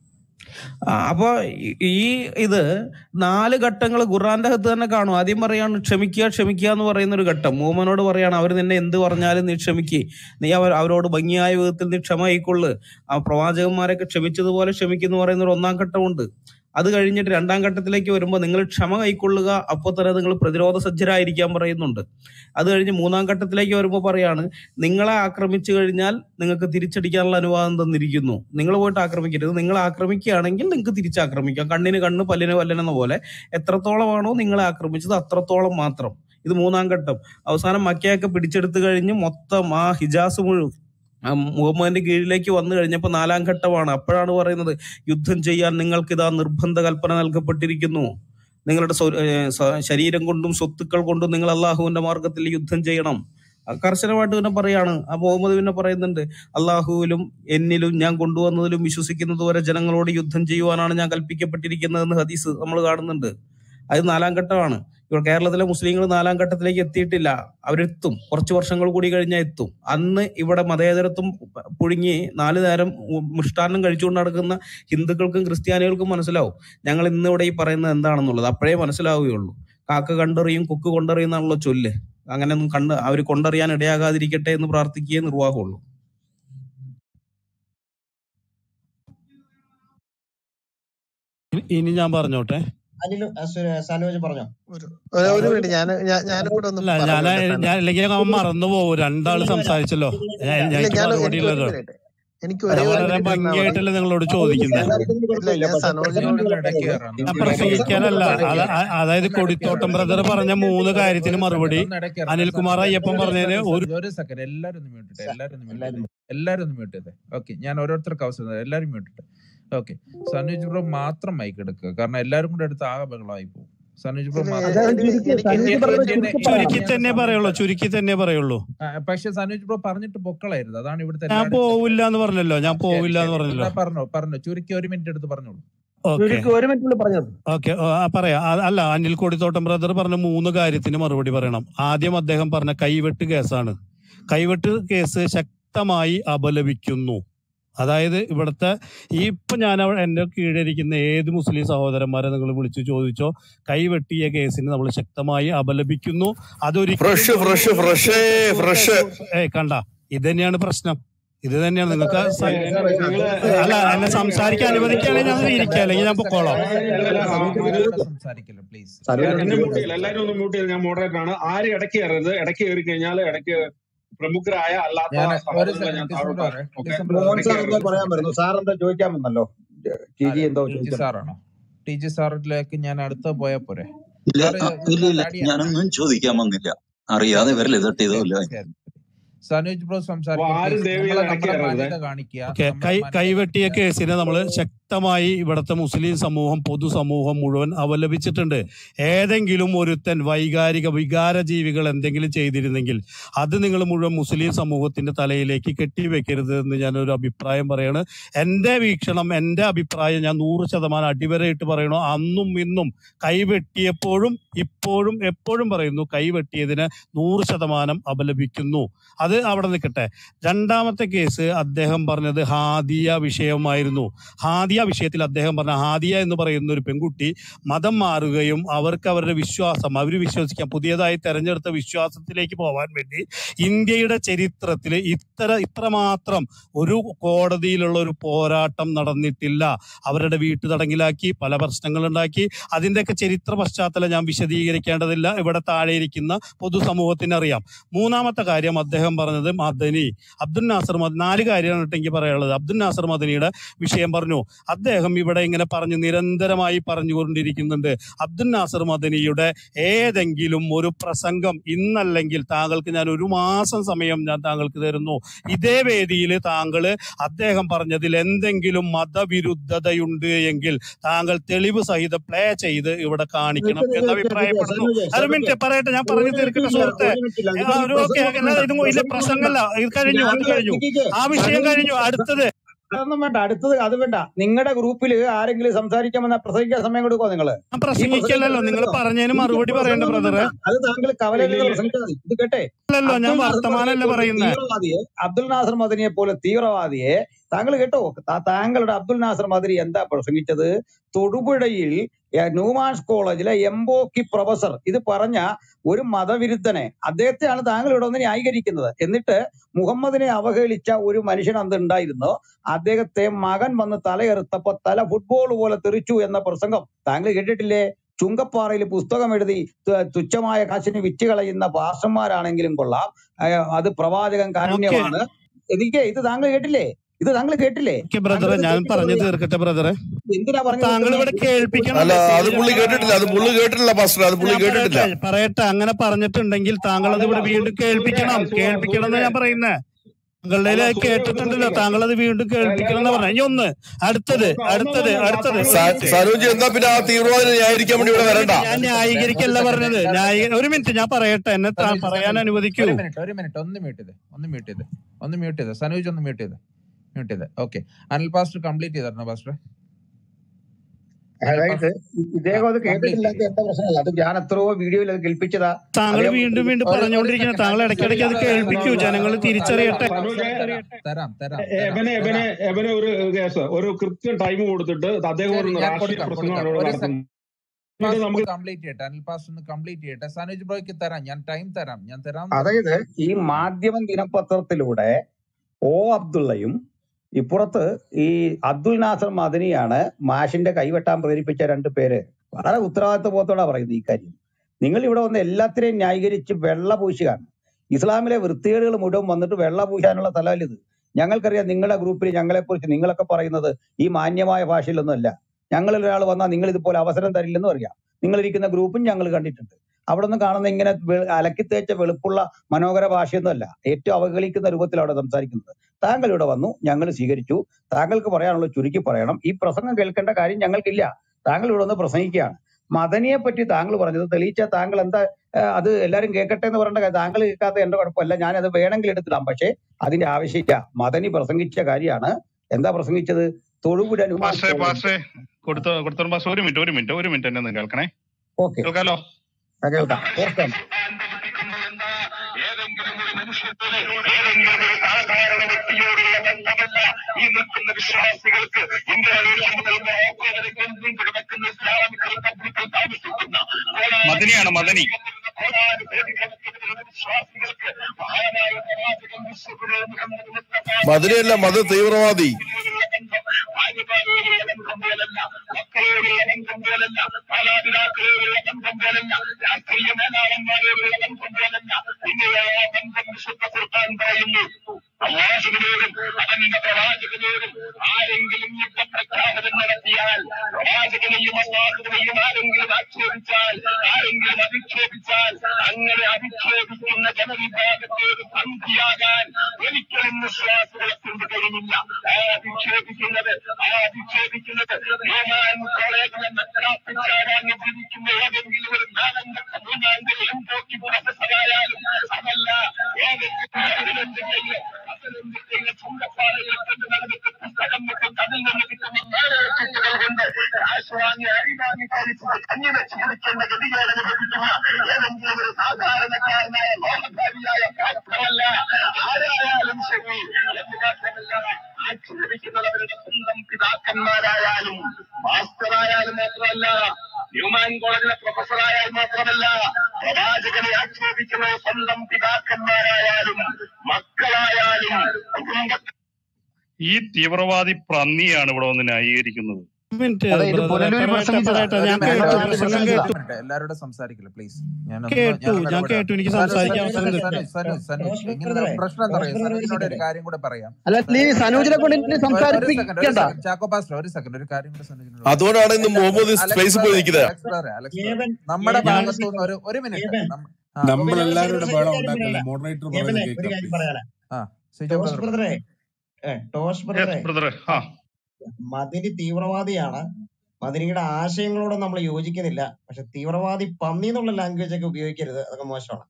ആ, അപ്പൊ ഈ- ഈ ഇത് നാല് ഘട്ടങ്ങൾ ഖുറാന്റെ അകത്ത് തന്നെ കാണും ആദ്യം പറയാണ് ക്ഷമിക്കുക ക്ഷമിക്കുക എന്ന് പറയുന്ന ഒരു ഘട്ടം മൂമനോട് പറയാണ് അവർ നിന്നെ എന്ത് പറഞ്ഞാലും നീ ക്ഷമിക്ക് നീ അവർ അവരോട് ഭംഗിയായ വിധത്തിൽ നീ ക്ഷമ കൈക്കൊള്ളു ആ പ്രവാചകന്മാരൊക്കെ ക്ഷമിച്ചതുപോലെ ക്ഷമിക്കുന്നു പറയുന്ന ഒരു ഒന്നാം ഘട്ടമുണ്ട് അത് കഴിഞ്ഞിട്ട് രണ്ടാം ഘട്ടത്തിലേക്ക് വരുമ്പോൾ നിങ്ങൾ ക്ഷമ കൈക്കൊള്ളുക അപ്പോൾ തന്നെ നിങ്ങൾ പ്രതിരോധ സജ്ജരായിരിക്കാൻ പറയുന്നുണ്ട് അത് കഴിഞ്ഞ് മൂന്നാം ഘട്ടത്തിലേക്ക് വരുമ്പോൾ പറയാണ് നിങ്ങളെ ആക്രമിച്ചു കഴിഞ്ഞാൽ നിങ്ങൾക്ക് തിരിച്ചടിക്കാനുള്ള അനുവാദം തന്നിരിക്കുന്നു നിങ്ങൾ പോയിട്ട് ആക്രമിക്കരുത് നിങ്ങൾ ആക്രമിക്കുകയാണെങ്കിൽ നിങ്ങൾക്ക് തിരിച്ചാക്രമിക്കാം കണ്ണിന് കണ്ണ് പല്ലിന് പല്ലിനെന്ന പോലെ എത്രത്തോളമാണോ നിങ്ങളെ ആക്രമിച്ചത് അത്രത്തോളം മാത്രം ഇത് മൂന്നാം ഘട്ടം അവസാനം മക്കയൊക്കെ പിടിച്ചെടുത്തു കഴിഞ്ഞ് മൊത്തം ആ ഹിജാസ് മുഴുവൻ ആ മുഹമ്മദിന്റെ കീഴിലേക്ക് വന്നു കഴിഞ്ഞപ്പോൾ നാലാം ഘട്ടമാണ് അപ്പോഴാണ് പറയുന്നത് യുദ്ധം ചെയ്യാൻ നിങ്ങൾക്ക് ഇതാ നിർബന്ധ കൽപ്പന നൽകപ്പെട്ടിരിക്കുന്നു നിങ്ങളുടെ സ്വ- ഏ, സ- ശരീരം കൊണ്ടും സ്വത്തുക്കൾ കൊണ്ടും നിങ്ങൾ അള്ളാഹുവിന്റെ മാർഗത്തിൽ യുദ്ധം ചെയ്യണം ആ കർശനമായിട്ട് പിന്നെ പറയാണ് ആ മുഹമ്മദ് പിന്നെ പറയുന്നുണ്ട് അള്ളാഹുവിലും എന്നിലും ഞാൻ കൊണ്ടുവന്നതിലും വിശ്വസിക്കുന്നത് വരെ ജനങ്ങളോട് യുദ്ധം ചെയ്യുവാനാണ് ഞാൻ കൽപ്പിക്കപ്പെട്ടിരിക്കുന്നതെന്ന് ഹദീസ് നമ്മൾ കാണുന്നുണ്ട് അത് നാലാം ഘട്ടമാണ് ഇപ്പോൾ കേരളത്തിലെ മുസ്ലിങ്ങൾ നാലാം ഘട്ടത്തിലേക്ക് എത്തിയിട്ടില്ല അവരെത്തും കുറച്ച് വർഷങ്ങൾ കൂടി കഴിഞ്ഞാൽ എത്തും അന്ന് ഇവിടെ മതേതരത്വം പുഴുങ്ങി നാല് നേരം ഉ- മിഷ്ടാന്നം കഴിച്ചുകൊണ്ട് നടക്കുന്ന ഹിന്ദുക്കൾക്കും ക്രിസ്ത്യാനികൾക്കും മനസ്സിലാവും ഞങ്ങൾ ഇന്ന് ഇവിടെ ഈ പറയുന്നത് എന്താണെന്നുള്ളത് അപ്പോഴേ മനസ്സിലാവുകയുള്ളൂ കാക്ക കണ്ടറിയും കൊക്ക് കൊണ്ടറിയും എന്നാണല്ലോ ചൊല്ല് അങ്ങനെയൊന്നും കണ്ട് അവർ കൊണ്ടറിയാൻ ഇടയാകാതിരിക്കട്ടെ എന്ന് പ്രാർത്ഥിക്കുകയേ നിർവാഹമുള്ളൂ ഇനി ഞാൻ പറഞ്ഞോട്ടെ അനിൽ ആ, സു- സനോജ് പറഞ്ഞോ ഒരു ഒരു ഒരു മിനിറ്റ് ഞാൻ ഞാൻ- ഞാനും കൂടെ ഒന്ന് അല്ല ഞാൻ പറഞ്ഞോട്ടെ സനോ ഞാൻ അല്ലെങ്കിൽ അവൻ മറന്നു പോകും രണ്ടാള് സംസാരിച്ചല്ലോ ഞാൻ ഇല്ല എനിക്ക് ഞാൻ മറുപടി എനിക്ക് ഒരു ഉള്ളതോ മിനിറ്റ് എനിക്ക് ഞാൻ ഒരേ ഒരു വളരെ മിനിറ്റ് തന്നാ മതി ഭംഗിയായിട്ടല്ലേ നിങ്ങളോട് ചോദിക്കുന്നത് ഇല്ല ഞാൻ സനോജിനോട് ഞാനൊന്ന് ഇടയ്ക്ക് കയറാം ഞാൻ ഒന്ന് ഇടയ്ക്ക് പ്രസംഗിക്കാനല്ല ഒന്ന് ഇടയ്ക്ക് അത- കയറാം അ- അതായത് ഒന്ന് ഇടയ്ക്ക് കൊടിത്തോട്ടം കയറാം ബ്രദർ പറഞ്ഞ മൂന്ന് കാര്യത്തിന് മറുപടി ഒന്ന് ഇടയ്ക്ക് കയറാം അനിൽകുമാർ അയ്യപ്പൻ ഒരു പറഞ്ഞതിന് സെക്കൻഡ് ഒരു ഒരു സെക്കൻഡ് എല്ലാരും ഒന്ന് മ്യൂട്ട് ഇട്ടെ എല്ലാരും ഒന്ന് മ്യൂട്ട് എല്ലാരും ചെയ്തേ എല്ലാരും ഒന്ന് മ്യൂട്ട് ചെയ്തേ ഓക്കെ ഞാൻ ഓരോരുത്തർക്ക് അവസരം തരാം എല്ലാരും മ്യൂട്ട് ഇട്ടെ ഓക്കെ സനുജ് ബ്രോ മാത്രം മൈക്ക് എടുക്കുക കാരണം എല്ലാരും കൂടെ എടുത്ത് ആകെ ബഹളമായി പോകും സനുജ് ബ്രോ ഇല്ല മാത്രം എനിക്ക് എനിക്ക് എനിക്ക് ഇന്ത്യ എനിക്ക് ഇന്ത്യനെ ചുരുക്കി ഇന്ത്യനെ തന്നെ പറയുള്ളൂ സംസാരിക്കാൻ ചുരുക്കി തന്നെ പറയുള്ളൂ ആ, പക്ഷെ സനുജ് ബ്രോ പറഞ്ഞിട്ട് പൊക്കളായിരുന്നു അതാണ് ഇവിടുത്തെ ഞാൻ എല്ലാവരുടെയും പോവില്ല പ്രശ്നം എന്ന് പറഞ്ഞല്ലോ ഞാൻ ശരി പോവില്ല എന്ന് ശരി പറഞ്ഞല്ലോ എന്നാ പറഞ്ഞോ പറഞ്ഞോ ചുരുക്കി ഒരു മിനിറ്റ് എടുത്ത് പറഞ്ഞോളൂ ഓക്കെ ചുരുക്കി ഒരു മിനിറ്റിൽ പറഞ്ഞത് ഓക്കെ പറയാം ആ, അല്ല അനിൽ കൊടിത്തോട്ടം ബ്രദർ പറഞ്ഞ മൂന്ന് കാര്യത്തിന് മറുപടി പറയണം ആദ്യം അദ്ദേഹം പറഞ്ഞ കൈവെട്ട് കേസാണ് കൈവെട്ട് കേസ് ശക്തമായി അപലപിക്കുന്നു അതായത് ഇവിടുത്തെ ഈ ഇപ്പൊ ഞാൻ അവ- എന്റെ കീഴിലിരിക്കുന്ന ഏത് മുസ്ലിം സഹോദരന്മാരെ നിങ്ങൾ വിളിച്ചു ചോദിച്ചോ കൈവെട്ടിയ കേസിന് നമ്മൾ ശക്തമായി അപലപിക്കുന്നു അതൊരിക്കലും ഫ്രഷ് ഫ്രഷ് ഒരു ഫ്രഷ് ഒരു ഫ്രഷ് ഏ കണ്ട ഇത് തന്നെയാണ് പ്രശ്നം ഇത് തന്നെയാണ് നിങ്ങൾക്ക് സ- നിങ്ങള് അല്ല എന്നെ സംസാരിക്കാൻ അനുവദിക്കുകയാണെങ്കിൽ ഞാൻ ഇരിക്കാം അല്ലെങ്കിൽ ഞാൻ പൊക്കോളാം സംസാരിക്കില്ല പ്ലീസ് എന്നെ മ്യൂട്ട് ചെയ്യില്ല എല്ലാരും ഒന്ന് മ്യൂട്ട് ചെയ്ത് ഞാൻ മോഡറേറ്റർ ആണ് ആരും ഇടയ്ക്ക് കയറരുത് ഇടയ്ക്ക് കയറി കഴിഞ്ഞാൽ ഇടയ്ക്ക് പ്രമുഖരായ അല്ലാത്ത ഞാൻ ഒരു സഹോദരങ്ങളെ ഞാൻ സെക്കൻഡ് ഡിസം താഴോട്ട് ബ്രദറെ ഓക്കെ ഡിസം മോഹൻ ബ്രദറെ സാർ എന്തോ കയറരുത് പറയാൻ വരുന്നു സാർ എന്താ ചോദിക്കാൻ വന്നല്ലോ ടി ജി ആര് എന്തോ ടി ജി ചോദിക്കണം സാറാണോ ടി ജി സാറിലേക്ക് ഞാൻ അടുത്ത പോയാ പോരെ ഇല്ല സാറ് അ, ഇല്ല ഇതിനകത്ത് ഇല്ല ആഡ് ചെയ്യാനാണോ ഞാനൊന്നും ചോദിക്കാൻ വന്നില്ല അറിയാതെ വിരൽ തട്ടിയതോ ഇല്ല ശരി ശരി സനോജ് ബ്രോ അപ്പൊ സംസാരിക്കും ആരും പ്ലീസ് ദയവ് നമ്മളെ ചെയ്ത് ഇടയ്ക്ക് നമ്മളെ കയറരുത് മാന്യത കാണിക്കുക ഓക്കെ നമ്മളെ കൈ മാന്യത കൈവെട്ടിയ കാണിക്കുക കേസിനെ നമ്മൾ ശക്തമായി ഇവിടുത്തെ മുസ്ലിം സമൂഹം പൊതുസമൂഹം മുഴുവൻ അപലപിച്ചിട്ടുണ്ട് ഏതെങ്കിലും ഒരുത്തൻ വൈകാരിക വികാര ജീവികൾ എന്തെങ്കിലും ചെയ്തിരുന്നെങ്കിൽ അത് നിങ്ങൾ മുഴുവൻ മുസ്ലിം സമൂഹത്തിന്റെ തലയിലേക്ക് കെട്ടിവെക്കരുത് എന്ന് ഞാനൊരു അഭിപ്രായം പറയാണ് എന്റെ വീക്ഷണം എന്റെ അഭിപ്രായം ഞാൻ നൂറ് ശതമാനം അടിവരയിട്ട് പറയണു അന്നും ഇന്നും കൈവെട്ടിയപ്പോഴും ഇപ്പോഴും എപ്പോഴും പറയുന്നു കൈവെട്ടിയതിന് നൂറ് ശതമാനം അപലപിക്കുന്നു അത് അവിടെ നിൽക്കട്ടെ രണ്ടാമത്തെ കേസ് അദ്ദേഹം പറഞ്ഞത് ഹാദിയ വിഷയമായിരുന്നു ഹാദിയ വിഷയത്തിൽ അദ്ദേഹം പറഞ്ഞ ഹാദിയ എന്ന് പറയുന്ന ഒരു പെൺകുട്ടി മതം മാറുകയും അവർക്ക് അവരുടെ വിശ്വാസം അവർ വിശ്വസിക്കാൻ പുതിയതായി തെരഞ്ഞെടുത്ത വിശ്വാസത്തിലേക്ക് പോകാൻ വേണ്ടി ഇന്ത്യയുടെ ചരിത്രത്തിൽ ഇത്ര ഇത്രമാത്രം ഒരു കോടതിയിലുള്ള ഒരു പോരാട്ടം നടന്നിട്ടില്ല അവരുടെ വീട്ടു തടങ്കിലാക്കി പല പ്രശ്നങ്ങളുണ്ടാക്കി അതിന്റെയൊക്കെ ചരിത്ര പശ്ചാത്തലം ഞാൻ വിശദീകരിക്കേണ്ടതില്ല ഇവിടെ താഴെ ഇരിക്കുന്ന പൊതുസമൂഹത്തിന് അറിയാം മൂന്നാമത്തെ കാര്യം അദ്ദേഹം പറഞ്ഞത് മദനി അബ്ദുൽ നാസർ മദ നാല് കാര്യമാണ് കേട്ടോ എനിക്ക് പറയാനുള്ളത് അബ്ദുൽ നാസർ മദനിയുടെ വിഷയം പറഞ്ഞു അദ്ദേഹം ഇവിടെ ഇങ്ങനെ പറഞ്ഞു നിരന്തരമായി പറഞ്ഞുകൊണ്ടിരിക്കുന്നുണ്ട് അബ്ദുൽ നാസർ മദനിയുടെ ഏതെങ്കിലും ഒരു പ്രസംഗം ഇന്നല്ലെങ്കിൽ താങ്കൾക്ക് ഞാൻ ഒരു മാസം സമയം ഞാൻ താങ്കൾക്ക് തരുന്നു ഇതേ വേദിയിൽ താങ്കൾ അദ്ദേഹം പറഞ്ഞതിൽ എന്തെങ്കിലും മതവിരുദ്ധതയുണ്ട് എങ്കിൽ താങ്കൾ തെളിവ് സഹിതം പ്ലേ ചെയ്ത് ഇവിടെ കാണിക്കണം നിക്ക് എന്ന് നിക്ക് നിക്ക് നിക്ക് അഭിപ്രായപ്പെടുന്നു സനോജ് ഒരു സനോജ് മിനിറ്റ് പറയട്ടെ ഞാൻ പറഞ്ഞു ഒരു തീർക്കട്ടെ മിനിറ്റില്ല സുഹൃത്തെ ഒരു മിനിറ്റില്ല ആ, നിക്ക് ഒരു ഓക്കെ പ്രസംഗം അല്ല വേണ്ട ഇത് ഇല്ല പ്രസംഗം പ്രസംഗമല്ല ഇത് കഴിഞ്ഞു അത് ഞാൻ കഴിഞ്ഞു നിക്ക് ആ വിഷയം സനോജ് കഴിഞ്ഞു അടുത്തത് അതൊന്നും വേണ്ട അടുത്തത് അത് വേണ്ട നിങ്ങളുടെ ഗ്രൂപ്പിൽ ആരെങ്കിലും സംസാരിക്കാൻ വന്നാൽ പ്രസംഗിക്കാൻ സമയം കൊടുക്കുമോ നിങ്ങള് ഞാൻ ഈ പ്രസംഗിക്കല്ലല്ലോ പ്രസംഗിക്കാൻ നിങ്ങൾ എടുത്തോ പറഞ്ഞതിന് എനിക്ക് മറുപടി പറയണ്ട പ്രസംഗമൊന്നും ബ്രദറെ വേണ്ട അത് താങ്കൾ കവലയിൽ ഇല്ല നിന്ന് ഇല്ല പ്രസംഗിച്ചാൽ മതി ഇത് കേട്ടെ അല്ലല്ലോ ഞാൻ അബ്ദുൽ നാസർ വർത്തമാനല്ലേ മദനിയെ പോലൊരു പറയുന്നത് തീവ്രവാദിയെ അബ്ദുൽ നാസർ മദനിയെ പോലെ തീവ്രവാദിയെ താങ്കൾ കേട്ടോ താ- താങ്കളുടെ അബ്ദുൽ നാസർ മദനി എന്താ പ്രസംഗിച്ചത് തൊടുപുഴയിൽ ഏ, ന്യൂമാൻസ് കോളേജിലെ എംബോക്കി പ്രൊഫസർ ഇത് പറഞ്ഞ ഒരു മതവിരുദ്ധനെ അദ്ദേഹത്തെയാണ് താങ്കൾ ഇവിടെ വന്ന് ന്യായീകരിക്കുന്നത് എന്നിട്ട് മുഹമ്മദിനെ അവഹേളിച്ച ഒരു മനുഷ്യൻ അന്ന് ഉണ്ടായിരുന്നു അദ്ദേഹത്തെ മകൻ വന്ന് തലയെറുത്തപ്പോ തല ഫുട്ബോൾ പോലെ തെറിച്ചു എന്ന പ്രസംഗം താങ്കൾ കേട്ടിട്ടില്ലേ ചുങ്കപ്പാറയിൽ പുസ്തകം എഴുതി തു- തുച്ഛമായ കാശിന് വിറ്റ് കളയുന്ന പാസ്റ്റർമാരാണെങ്കിലും കൊള്ളാം ഏ, അത് പ്രവാചകൻ ഓക്കെ കാരുണ്യമാണ് എനിക്ക് ഇത് താങ്കൾ കേട്ടില്ലേ ഇത് താങ്കൾ കേട്ടില്ലേ ഓക്കെ താങ്കൾ ബ്രദറെ ഇത് ഞാൻ തെറ്റിച്ച് പറഞ്ഞു പറയാ തീർക്കട്ടെ ബ്രദറെ എന്തിനാ പറഞ്ഞു താങ്കൾ തീർക്കുന്നത് ഇവിടെ ഇത് ഇത് കേൾപ്പിക്കണം അല്ല അത് മെസ്സേജ് പുള്ളി കേട്ടിട്ടില്ല അത് പുള്ളി കേട്ടിട്ടില്ല പാസ്റ്റർ അത് പുള്ളി ഞാൻ കേട്ടിട്ടില്ല പറയട്ടെ പറയട്ടെ അങ്ങനെ പറഞ്ഞിട്ടുണ്ടെങ്കിൽ താങ്കൾ അത് അല്ലല്ല ഇവിടെ വീണ്ടും സുഹൃത്തെ കേൾപ്പിക്കണം കേൾപ്പിക്കണം എന്ന് സുഹൃത്തെ ഞാൻ പറയുന്നത് താങ്കളുടെ അല്ല അത് സുഹൃത്തെ ഒരു കേട്ടിട്ടുണ്ടല്ലോ സെക്കൻഡ് താങ്കൾ അത് വീണ്ടും അല്ല കേൾപ്പിക്കണം അല്ല എന്ന് പറഞ്ഞു ഇനി ഒന്ന് അടുത്തത് സുഹൃത്തെ ഒന്നും അടുത്തത് വേണ്ട അടുത്തത് താങ്കൾ ഒരു സ- മിനിറ്റ് സനോജ് എന്താ പിന്നെ ആ തീവ്രവാദിനെ ന്യായീകരിക്കാൻ വേണ്ടി ഇവിടെ ഒരു വരണ്ട മിനിറ്റ് ഞാൻ ഒരു സെക്കൻഡ് ഒരു ന്യായീകരിക്കല്ല സെക്കൻഡ് പറഞ്ഞത് ഒരു ന്യായീ സെക്കൻഡ് ഒരു മിനിറ്റ് ഞാൻ പറയട്ടെ എന്നെ താ- സനോജ് പറയാൻ സനോജ് അനുവദിക്കൂ ഒരു മിനിറ്റ് ഒരു മിനിറ്റ് ഒന്ന് മ്യൂട്ട് ചെയ്ത് ഒന്ന് മ്യൂട്ട് ചെയ്ത് ഒന്ന് മ്യൂട്ട് ചെയ്ത് സനോജ് ഒന്ന് മ്യൂട്ട് ചെയ്ത് മ്യൂട്ട് ചെയ്ത് ഓക്കെ അനിൽ പാസ്റ്റർ കംപ്ലീറ്റ് ചെയ്തായിരുന്നു പാസ്റ്റർ അനിൽ അതായത് പാസ്റ്റർ ഇ- ഇദ്ദേഹം അത് കംപ്ലീറ്റ് കേട്ടിട്ടില്ലാത്ത എന്താ പ്രശ്നമല്ല അത് ഞാൻ എത്രയോ വീഡിയോയിൽ അത് കേൾപ്പിച്ചതാ താങ്കൾ അദ്ദേഹം വീണ്ടും വീണ്ടും ഒരു ഒരു പറഞ്ഞുകൊണ്ടിരിക്കുന്ന സെക്കൻഡ് താങ്കൾ അനിൽ ഇടയ്ക്കിടയ്ക്ക് അത് സനോജ് കേൾപ്പിക്കൂ സനോജ് ജനങ്ങൾ അല്ലല്ല തിരിച്ചറിയട്ടെ സനോജ് സനോജ് തരാം തരാം എ- തരാം എബനെ എബനെ തരാം എബനെ ഒരു കേസ് ഒരു കൃത്യം ടൈം കൊടുത്തിട്ട് അദ്ദേഹം ശരി ഒരു ഞാൻ രാഷ്ട്രീയ കൊടുക്കാം പ്രസംഗമാണ് കൊടുക്കാം ഇവിടെ ഒരു സെക്കൻഡ് നടത്തുന്നത് എന്നിട്ട് പാസ്റ്റർ ഒന്ന് നമുക്ക് കംപ്ലീറ്റ് ചെയ്യട്ടെ അനിൽ പാസ്റ്റർ ഒന്ന് കംപ്ലീറ്റ് ചെയ്യട്ടെ സനോജ് ബ്രോയ്ക്ക് തരാം ഞാൻ ടൈം തരാം ഞാൻ തരാം അതായത് ഈ മാധ്യമം ദിനപത്രത്തിലൂടെ ഒ അബ്ദുള്ളയും ഇപ്പുറത്ത് ഈ അബ്ദുൽ നാസർ മദനിയാണ് മാഷിന്റെ കൈവെട്ടാൻ പ്രേരിപ്പിച്ച രണ്ട് പേര് വളരെ ഉത്തരവാദിത്വബോധത്തോടെ പറയുന്നത് ഈ കാര്യം നിങ്ങൾ ഇവിടെ വന്ന് എല്ലാത്തിനെയും ന്യായീകരിച്ച് വെള്ള പൂശുകയാണ് ഇസ്ലാമിലെ വൃത്തികേടുകൾ മുഴുവൻ വന്നിട്ട് വെള്ള പൂശാനുള്ള സ്ഥലമല്ല ഇത് ഞങ്ങൾക്കറിയാം നിങ്ങളുടെ ഗ്രൂപ്പിൽ ഞങ്ങളെക്കുറിച്ച് നിങ്ങളൊക്കെ പറയുന്നത് ഈ മാന്യമായ ഭാഷയിലൊന്നും അല്ല ഞങ്ങളിൽ ഒരാൾ വന്നാൽ നിങ്ങൾ ഇതുപോലെ അവസരം തരില്ലെന്നും അറിയാം നിങ്ങൾ ഇരിക്കുന്ന ഗ്രൂപ്പും ഞങ്ങൾ കണ്ടിട്ടുണ്ട് അവിടെ നിന്ന് കാണുന്ന ഇങ്ങനെ വെ- അലക്കി തേച്ച വെളുപ്പുള്ള മനോഹര ഭാഷയൊന്നുമല്ല ഏറ്റവും അവഹേളിക്കുന്ന രൂപത്തിൽ അവിടെ സംസാരിക്കുന്നത് താങ്കൾ ഇവിടെ വന്നു ഞങ്ങൾ സ്വീകരിച്ചു താങ്കൾക്ക് പറയാനുള്ള ചുരുക്കി പറയണം ഈ പ്രസംഗം കേൾക്കേണ്ട കാര്യം ഞങ്ങൾക്കില്ല താങ്കൾ ഇവിടെ വന്ന് പ്രസംഗിക്കുകയാണ് മദനിയെ പറ്റി താങ്കൾ പറഞ്ഞത് തെളിയിച്ച താങ്കൾ എന്താ ഏഹ് അത് എല്ലാവരും കേൾക്കട്ടെ എന്ന് പറയേണ്ട കാര്യം താങ്കൾ കേൾക്കാത്ത എന്റെ കുഴപ്പമല്ല ഞാൻ അത് വേണമെങ്കിൽ എടുത്തിടാം പക്ഷേ അതിന്റെ ആവശ്യമില്ല മദനി പ്രസംഗിച്ച കാര്യമാണ് എന്താ പ്രസംഗിച്ചത് തൊടുപുഴ ന്യൂമാൻസ് പാസ്റ്റേ കോളേജിൽ പാസ്റ്റേ കൊടുത്ത കൊടുത്തോളം പാസ്റ്റർ ഒരു മിനിറ്റ് ഒരു മിനിറ്റ് ഒരു മിനിറ്റ് എന്നെ ഒന്ന് കേൾക്കണേ ഓക്കെ കേൾക്കാലോ കേൾക്കാം കേൾക്കാം ഏതെങ്കിലും ഒരു മനുഷ്യത്തിന് ഏതെങ്കിലും ഒരു സാധാരണ വ്യക്തിയോടുള്ള ബന്ധമല്ല ഈ നിൽക്കുന്ന വിശ്വാസികൾക്ക് ഇന്ത്യയിലെ മുതൽ മൊറോക്കോ വരെ കൊണ്ടും കിടക്കുന്ന ഇസ്ലാമിക് റിപ്പബ്ലിക്കിൽ താമസിക്കുന്ന മദനിയാണ് മദനി വിശ്വാസികൾക്ക് മഹാനായ പ്രവാചകൻ വിശ്വഗുരു മുഹമ്മദ് മുസ്തഫ മധുരയല്ല മത തീവ്രവാദി ഭാര്യമാരോടുള്ള ബന്ധം പോലല്ല മക്കളോടുള്ള ബന്ധം പോലല്ല മാതാപിതാക്കളോടുള്ള ബന്ധം പോലല്ല രാഷ്ട്രീയ നേതാക്കന്മാരോടുള്ള ബന്ധം പോലല്ല പിന്നെയോ ബന്ധം വിശുദ്ധ ഖുർആൻ പറയുന്നു അള്ളാഹുവിനോടും അവന്റെ പ്രവാചകനോടും ആരെങ്കിലും യുദ്ധപ്രഖ്യാപനം നടത്തിയാൽ പ്രവാചകന് അള്ളാഹുവിനെയും അള്ളാഹുവിനെയും ആരെങ്കിലും ആക്ഷേപിച്ചാൽ ആരെങ്കിലും അധിക്ഷേപിച്ചാൽ അങ്ങനെ അധിക്ഷേപിക്കുന്ന ജനവിഭാഗത്തോട് സന്ധിയാകാൻ ഒരിക്കലും വിശ്വാസികളെ കൊണ്ട് കഴിയില്ല ആ അധിക്ഷേപിക്കുന്നത് ആ അധിക്ഷേപിക്കുന്നത് റോമാൻ കോളേജിലെ നക്കാപ്പിച്ചാരാങ്ങി ജീവിക്കുന്ന ഏതെങ്കിലും ഒരു നാലംഗത്തെ മൂന്നാംഗ എംപോക്കി പ്രൊഫസറായാലും അതല്ല ഏതെങ്കിലും പതിനഞ്ചിന്റെ പതിനഞ്ചിന്റെ ചുങ്കപ്പാറയിൽ കൊണ്ട് നടന്നിട്ട് പുസ്തകം വിട്ടിട്ട് അതിൽ നിന്ന് കിട്ടുന്ന നാളെച്ചുകൾ കൊണ്ട് കാശ് വാങ്ങി അരി വാങ്ങി കഴിച്ചിട്ട് കഞ്ഞി വെച്ച് കുടിക്കേണ്ട ഗതികേട് അനുഭവിക്കുന്ന ഏതെങ്കിലും ഒരു സാധാരണക്കാരനായ ലോകധാരിയായ മാത്രമല്ല ആരായാലും ശരി എന്ന് മാത്രമല്ല ആക്ഷേപിക്കുന്നത് അവരുടെ സ്വന്തം പിതാക്കന്മാരായാലും മാസ്റ്ററായാലും മാത്രമല്ല ഹ്യൂമാൻ കോളേജിലെ പ്രൊഫസറായാൽ മാത്രമല്ല പ്രവാചകനെ ആക്ഷേപിക്കുന്നത് സ്വന്തം പിതാക്കന്മാരായാലും മക്കളായാലും കുടുംബ ഈ തീവ്രവാദി പ്രന്നിയാണ് ഇവിടെ വന്ന് ന്യായീകരിക്കുന്നത് മിനിറ്റ് അതെ ഇത് ബ്രദറെ പുനലൂർ പറയട്ടെ പ്രസംഗിച്ചതാ പറയട്ടെ ഒരു ഞാൻ മിനിറ്റ് കേട്ടു ഒരു പ്രസംഗം മിനിറ്റ് കേട്ടു മിനിറ്റ് എല്ലാവരോടും സംസാരിക്കില്ല പ്ലീസ് ഞാനൊന്ന് കേട്ടു ഞാനൊന്ന് ഞാൻ ഇടപെടാം കേട്ടു എനിക്ക് സനു സംസാരിക്കാൻ സനു അവസരം സനു തരും സനു സനു ടോസ് ഇങ്ങനെ ബ്രദറെ പ്രശ്നം എന്താ ടോസ് പറയാ ബ്രദർ ഒരു സനുജിനോട് ഒരു സെക്കൻഡ് കാര്യം കൂടെ പറയാം അല്ല നീ സനു സനൂജിനെ കൊണ്ട് ഇനി ഒരു ഒരു സെക്കൻഡ് ഒരു സംസാരിപ്പിക്കണ്ട സെക്കൻഡ് ചാക്കോ പാസ്റ്റർ ഒരു സെക്കൻഡ് ഒരു കാര്യം കൂടെ സനുജിനോട് പറയാം അതുകൊണ്ടാണ് ഇന്ന് എല്ലാ മുഹമ്മദ് അലക്സ് സ്പേസ് പോയി ബ്രദറെ നിൽക്കുന്നത് അലക്സ് ബ്രദറെ അലക്സ് ബ്രദറെ ഏവൻ നമ്മുടെ ഏവൻ ഒരു ഭാഗത്തുനിന്ന് സെക്കൻഡ് ഒരു ഒരു മിനിറ്റ് ഏവൻ നം- ആ ഏവൻ ഒരു നമ്മളെല്ലാവരുടെ സെക്കൻഡ് ബഹളം ഒരു കാര്യം ഉണ്ടാക്കല്ലേ പറയല മോഡറേറ്റർ ഏവനെ പറയുന്നത് ഒരു കേൾക്കാം കാര്യം പ്ലീസ് പറയാല ആ സിജോ ടോസ് ബ്രദർ ബ്രദറെ ഏ ടോസ് ബ്രദറെ യെസ് ബ്രദറെ ആ മദിനി തീവ്രവാദിയാണ് മദിനിയുടെ ആശയങ്ങളോട് നമ്മൾ യോജിക്കുന്നില്ല പക്ഷെ തീവ്രവാദി പന്നി എന്നുള്ള ലാംഗ്വേജ് ഒക്കെ ഉപയോഗിക്കരുത് അതൊക്കെ മോശമാണ്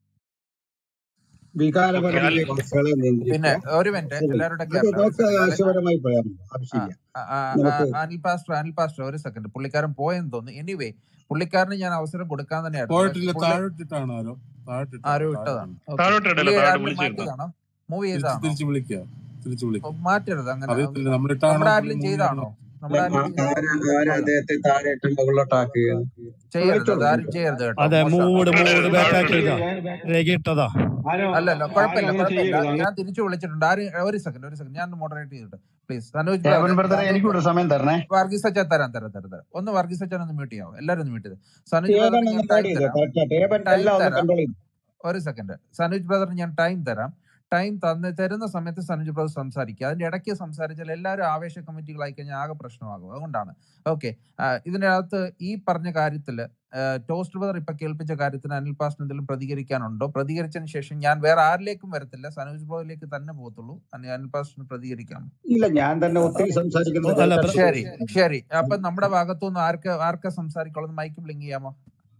ഓക്കെ വികാരപരമായ അൽ വാക്കുകളെ പിന്നെ നിയന്ത്രിക്കുക ഒരു മിനിറ്റ് ശരി. എല്ലാവരുടെ അത് കേരള ഒരു നമുക്ക് സെക്കൻഡ് അല ആശയപരമായി പറയാമല്ലോ ആ, ആവശ്യമില്ല ആ, ആ, ആ, നമുക്ക് അനിൽ പാസ്റ്റർ അനിൽ പാസ്റ്റർ ഒരു സെക്കൻഡ് പുള്ളിക്കാരൻ പോയെന്ന് തോന്നുന്നു എനിവേ പുള്ളിക്കാരന് ഞാൻ അവസരം കൊടുക്കാൻ തന്നെയായിരുന്നു പക്ഷെ പോയിട്ടില്ല പുള്ളി താഴോട്ടിട്ടാണ് ആരോ താഴോട്ടിട്ടാണ് ആരോ താഴെ ഇട്ടതാണ് ഓക്കെ താഴോട്ട് ഇടല്ലേ പുള്ളി താഴോട്ട് ആരിലും വിളിച്ചിരുന്ന മാറ്റിയതാണോ മൂവ് തിരിച്ച് ചെയ്തതാണോ തിരിച്ച് വിളിക്കുക തിരിച്ച് ഓ, വിളിക്കുക മാറ്റരുത് അങ്ങനെ അറിയത്തില്ല നമ്മുടെ നമ്മളിട്ടാണോ പുള്ളി ആരിലും മൂവ് ചെയ്താണോ ചെയ്യണോ നമ്മുടെ ആ- ആരിലും ചെയ്ത ആരാ ആരാ പോയതാ അദ്ദേഹത്തെ താഴെയിട്ട് മുകളിലോട്ടാക്കുക ചെയ്യരുത് വിളിച്ചോളൂ അത് ആരും വിളിച്ചോളൂ ചെയ്യരുത് കേട്ടോ അതെ മോശമാണ് മൂട് ഇടരുത് മൂട് താഴോട്ട് ബാക്കാക്കി ഇടരുത് ചെയ്താ രേഖ ഇട്ടതാ ആരും അല്ലല്ല ആരും കുഴപ്പമില്ല അങ്ങനെ കുഴപ്പമില്ല ചെയ്യരുത് അങ്ങനെ ഞാൻ തിരിച്ചു വിളിച്ചിട്ടുണ്ട് ആരും ഒരു സെക്കൻഡ് ഒരു സെക്കൻഡ് ഞാൻ മോഡറേറ്റ് ചെയ്തിട്ട് പ്ലീസ് സനോജ് ഏവൻ ബ്രദർ ബ്രദറെ സനോജ് എനിക്കൂടെ സമയം തരണേ വർഗീസ് അച്ഛൻ തരാം തരാം തരാം തരാം ഒന്ന് വർഗീസ് അച്ഛൻ ഒന്ന് മ്യൂട്ട് ചെയ്യാവും എല്ലാവരും ഒന്ന് മ്യൂട്ട് ചെയ്ത് സനുജ് ഏവൻ ബ്രദറിന് ഒന്ന് ഞാൻ കോഡ് ടൈം ചെയ്തോ തരാം കറക്റ്റായിട്ട് ഏവൻ ടൈം എല്ലാം ഒന്ന് തരാം കൺട്രോൾ ചെയ്തു ഒരു സെക്കൻഡ് സനുജ് ബ്രദറിന് ഞാൻ ടൈം തരാം ടൈം തന്ന് തരുന്ന സമയത്ത് സനുജ് ബ്രദർ സംസാരിക്കുക അതിന്റെ ഇടയ്ക്ക് സംസാരിച്ചാൽ എല്ലാവരും ആവേശ കമ്മിറ്റികളായി കഴിഞ്ഞാൽ ആകെ പ്രശ്നമാകും അതുകൊണ്ടാണ് ഓക്കെ ഇതിന്റെ അകത്ത് ഈ പറഞ്ഞ കാര്യത്തിൽ ടോസ്റ്റ് ബ്രദർ ഇപ്പൊ കേൾപ്പിച്ച കാര്യത്തിന് അനിൽ പാസ്റ്റിന് എന്തെങ്കിലും പ്രതികരിക്കാനുണ്ടോ പ്രതികരിച്ചതിന് ശേഷം ഞാൻ വേറെ ആരിലേക്കും വരത്തില്ല സനോജ് ബ്രോയിലേക്ക് തന്നെ പോകത്തുള്ളൂ അനി- അനിൽ പാസ്റ്റിന് പ്രതികരിക്കാം ഇല്ല ഞാൻ തന്നെ ഒത്തിരി സംസാരിക്കുന്നത് അല്ല കേൾക്കാൻ ബ്ര- ശരി ശരി അപ്പൊ നമ്മുടെ ഭാഗത്തുനിന്ന് ആർക്ക് ആർക്കാ സംസാരിക്കുള്ളത് മൈക്ക് ബ്ലിങ്ക് ചെയ്യാമോ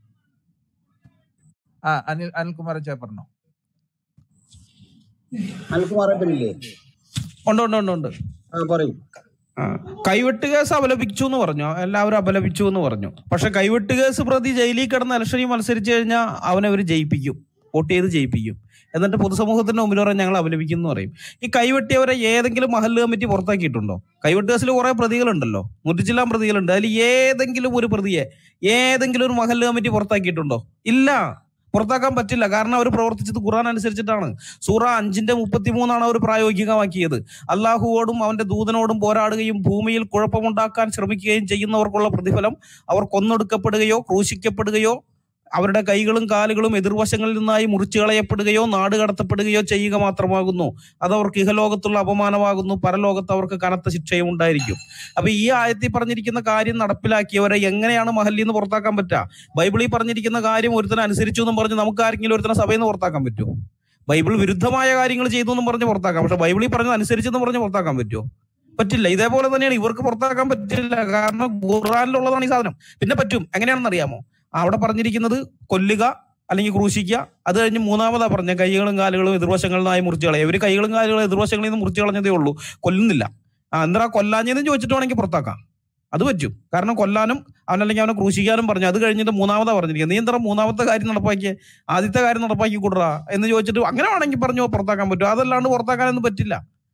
ആ അനിൽ അനിൽകുമാർ ചേ പറഞ്ഞോ അനിൽകുമാറപ്പനില്ലേ ഉണ്ട് ഉണ്ട് ഉണ്ട് ഉണ്ട് ആ പറയൂ ആ. കൈവെട്ട് കേസ് അപലപിച്ചു എന്ന് പറഞ്ഞു എല്ലാവരും അപലപിച്ചു എന്ന് പറഞ്ഞു പക്ഷെ കൈവെട്ട് കേസ് പ്രതി ജയിലിൽ കിടന്ന് ഇലക്ഷനിൽ മത്സരിച്ചു കഴിഞ്ഞാൽ അവനെ അവർ ജയിപ്പിക്കും വോട്ട് ചെയ്ത് ജയിപ്പിക്കും എന്നിട്ട് പൊതുസമൂഹത്തിന്റെ മുമ്പിൽ പറയാൻ ഞങ്ങൾ അപലപിക്കും എന്ന് പറയും ഈ കൈവെട്ടിയവരെ ഏതെങ്കിലും മഹല്ല് കമ്മിറ്റി പുറത്താക്കിയിട്ടുണ്ടോ കൈവെട്ട് കേസിൽ കുറെ പ്രതികളുണ്ടല്ലോ നൂറ്റിച്ചില്ലാൻ പ്രതികളുണ്ട് അതിൽ ഏതെങ്കിലും ഒരു പ്രതിയെ ഏതെങ്കിലും ഒരു മഹല്ല് കമ്മിറ്റി പുറത്താക്കിയിട്ടുണ്ടോ ഇല്ല പുറത്താക്കാൻ പറ്റില്ല കാരണം അവർ പ്രവർത്തിച്ചത് ഖുർആൻ അനുസരിച്ചിട്ടാണ് സൂറ അഞ്ചിന്റെ മുപ്പത്തിമൂന്നാണ് അവർ പ്രായോഗികമാക്കിയത് അള്ളാഹുവോടും അവന്റെ ദൂതനോടും പോരാടുകയും ഭൂമിയിൽ കുഴപ്പമുണ്ടാക്കാൻ ശ്രമിക്കുകയും ചെയ്യുന്നവർക്കുള്ള പ്രതിഫലം അവർ കൊന്നൊടുക്കപ്പെടുകയോ ക്രൂശിക്കപ്പെടുകയോ അവരുടെ കൈകളും കാലുകളും എതിർവശങ്ങളിൽ നിന്നായി മുറിച്ചു കളയപ്പെടുകയോ നാട് കടത്തപ്പെടുകയോ ചെയ്യുക മാത്രമാകുന്നു അത് അവർക്ക് ഇഹലോകത്തുള്ള അപമാനമാകുന്നു പരലോകത്ത് അവർക്ക് കനത്ത ശിക്ഷയും ഉണ്ടായിരിക്കും അപ്പൊ ഈ ആയത്തിൽ പറഞ്ഞിരിക്കുന്ന കാര്യം നടപ്പിലാക്കിയവരെ എങ്ങനെയാണ് മഹല്ലിൽ നിന്ന് പുറത്താക്കാൻ പറ്റുക ബൈബിളിൽ പറഞ്ഞിരിക്കുന്ന കാര്യം ഒരുത്തനെ അനുസരിച്ചു എന്നും പറഞ്ഞ് നമുക്ക് ആരെങ്കിലും ഒരുത്തനെ സഭയിൽ നിന്ന് പുറത്താക്കാൻ പറ്റുമോ ബൈബിൾ വിരുദ്ധമായ കാര്യങ്ങൾ ചെയ്തു എന്നും പറഞ്ഞ് പുറത്താക്കാം പക്ഷെ ബൈബിളിൽ പറഞ്ഞത് അനുസരിച്ചെന്ന് പറഞ്ഞ് പുറത്താക്കാൻ പറ്റുമോ പറ്റില്ല ഇതേപോലെ തന്നെയാണ് ഇവർക്ക് പുറത്താക്കാൻ പറ്റില്ല കാരണം ഖുറാനിലുള്ളതാണ് ഈ സാധനം പിന്നെ പറ്റും എങ്ങനെയാണെന്ന് അറിയാമോ അവിടെ പറഞ്ഞിരിക്കുന്നത് കൊല്ലുക അല്ലെങ്കിൽ ക്രൂശിക്കുക അത് കഴിഞ്ഞ് മൂന്നാമതാ പറഞ്ഞ കൈകളും കാലുകളും എതിർവശങ്ങളിൽ നിന്നായി മുറിച്ചു കളയുക ഇവർ കൈകളും കാലുകളും എതിർവശങ്ങളിൽ നിന്ന് മുറിച്ചു കളഞ്ഞതേ ഉള്ളൂ കൊല്ലുന്നില്ല ആ എന്താ കൊല്ലാഞ്ഞെന്ന് ചോദിച്ചിട്ട് വേണമെങ്കിൽ പുറത്താക്കാം അത് പറ്റും കാരണം കൊല്ലാനും അവനല്ലെങ്കിൽ അവനെ ക്രൂശിക്കാനും പറഞ്ഞു അത് കഴിഞ്ഞിട്ട് മൂന്നാമതാ പറഞ്ഞിരിക്കുന്നത് നീ എന്താ മൂന്നാമത്തെ കാര്യം നടപ്പാക്കിയേ ആദ്യത്തെ കാര്യം നടപ്പാക്കി കൊടുറാ എന്ന് ചോദിച്ചിട്ട് അങ്ങനെ വേണമെങ്കിൽ പറഞ്ഞു പുറത്താക്കാൻ പറ്റും അതല്ലാണ്ട് പുറത്താക്കാനൊന്നും പറ്റില്ല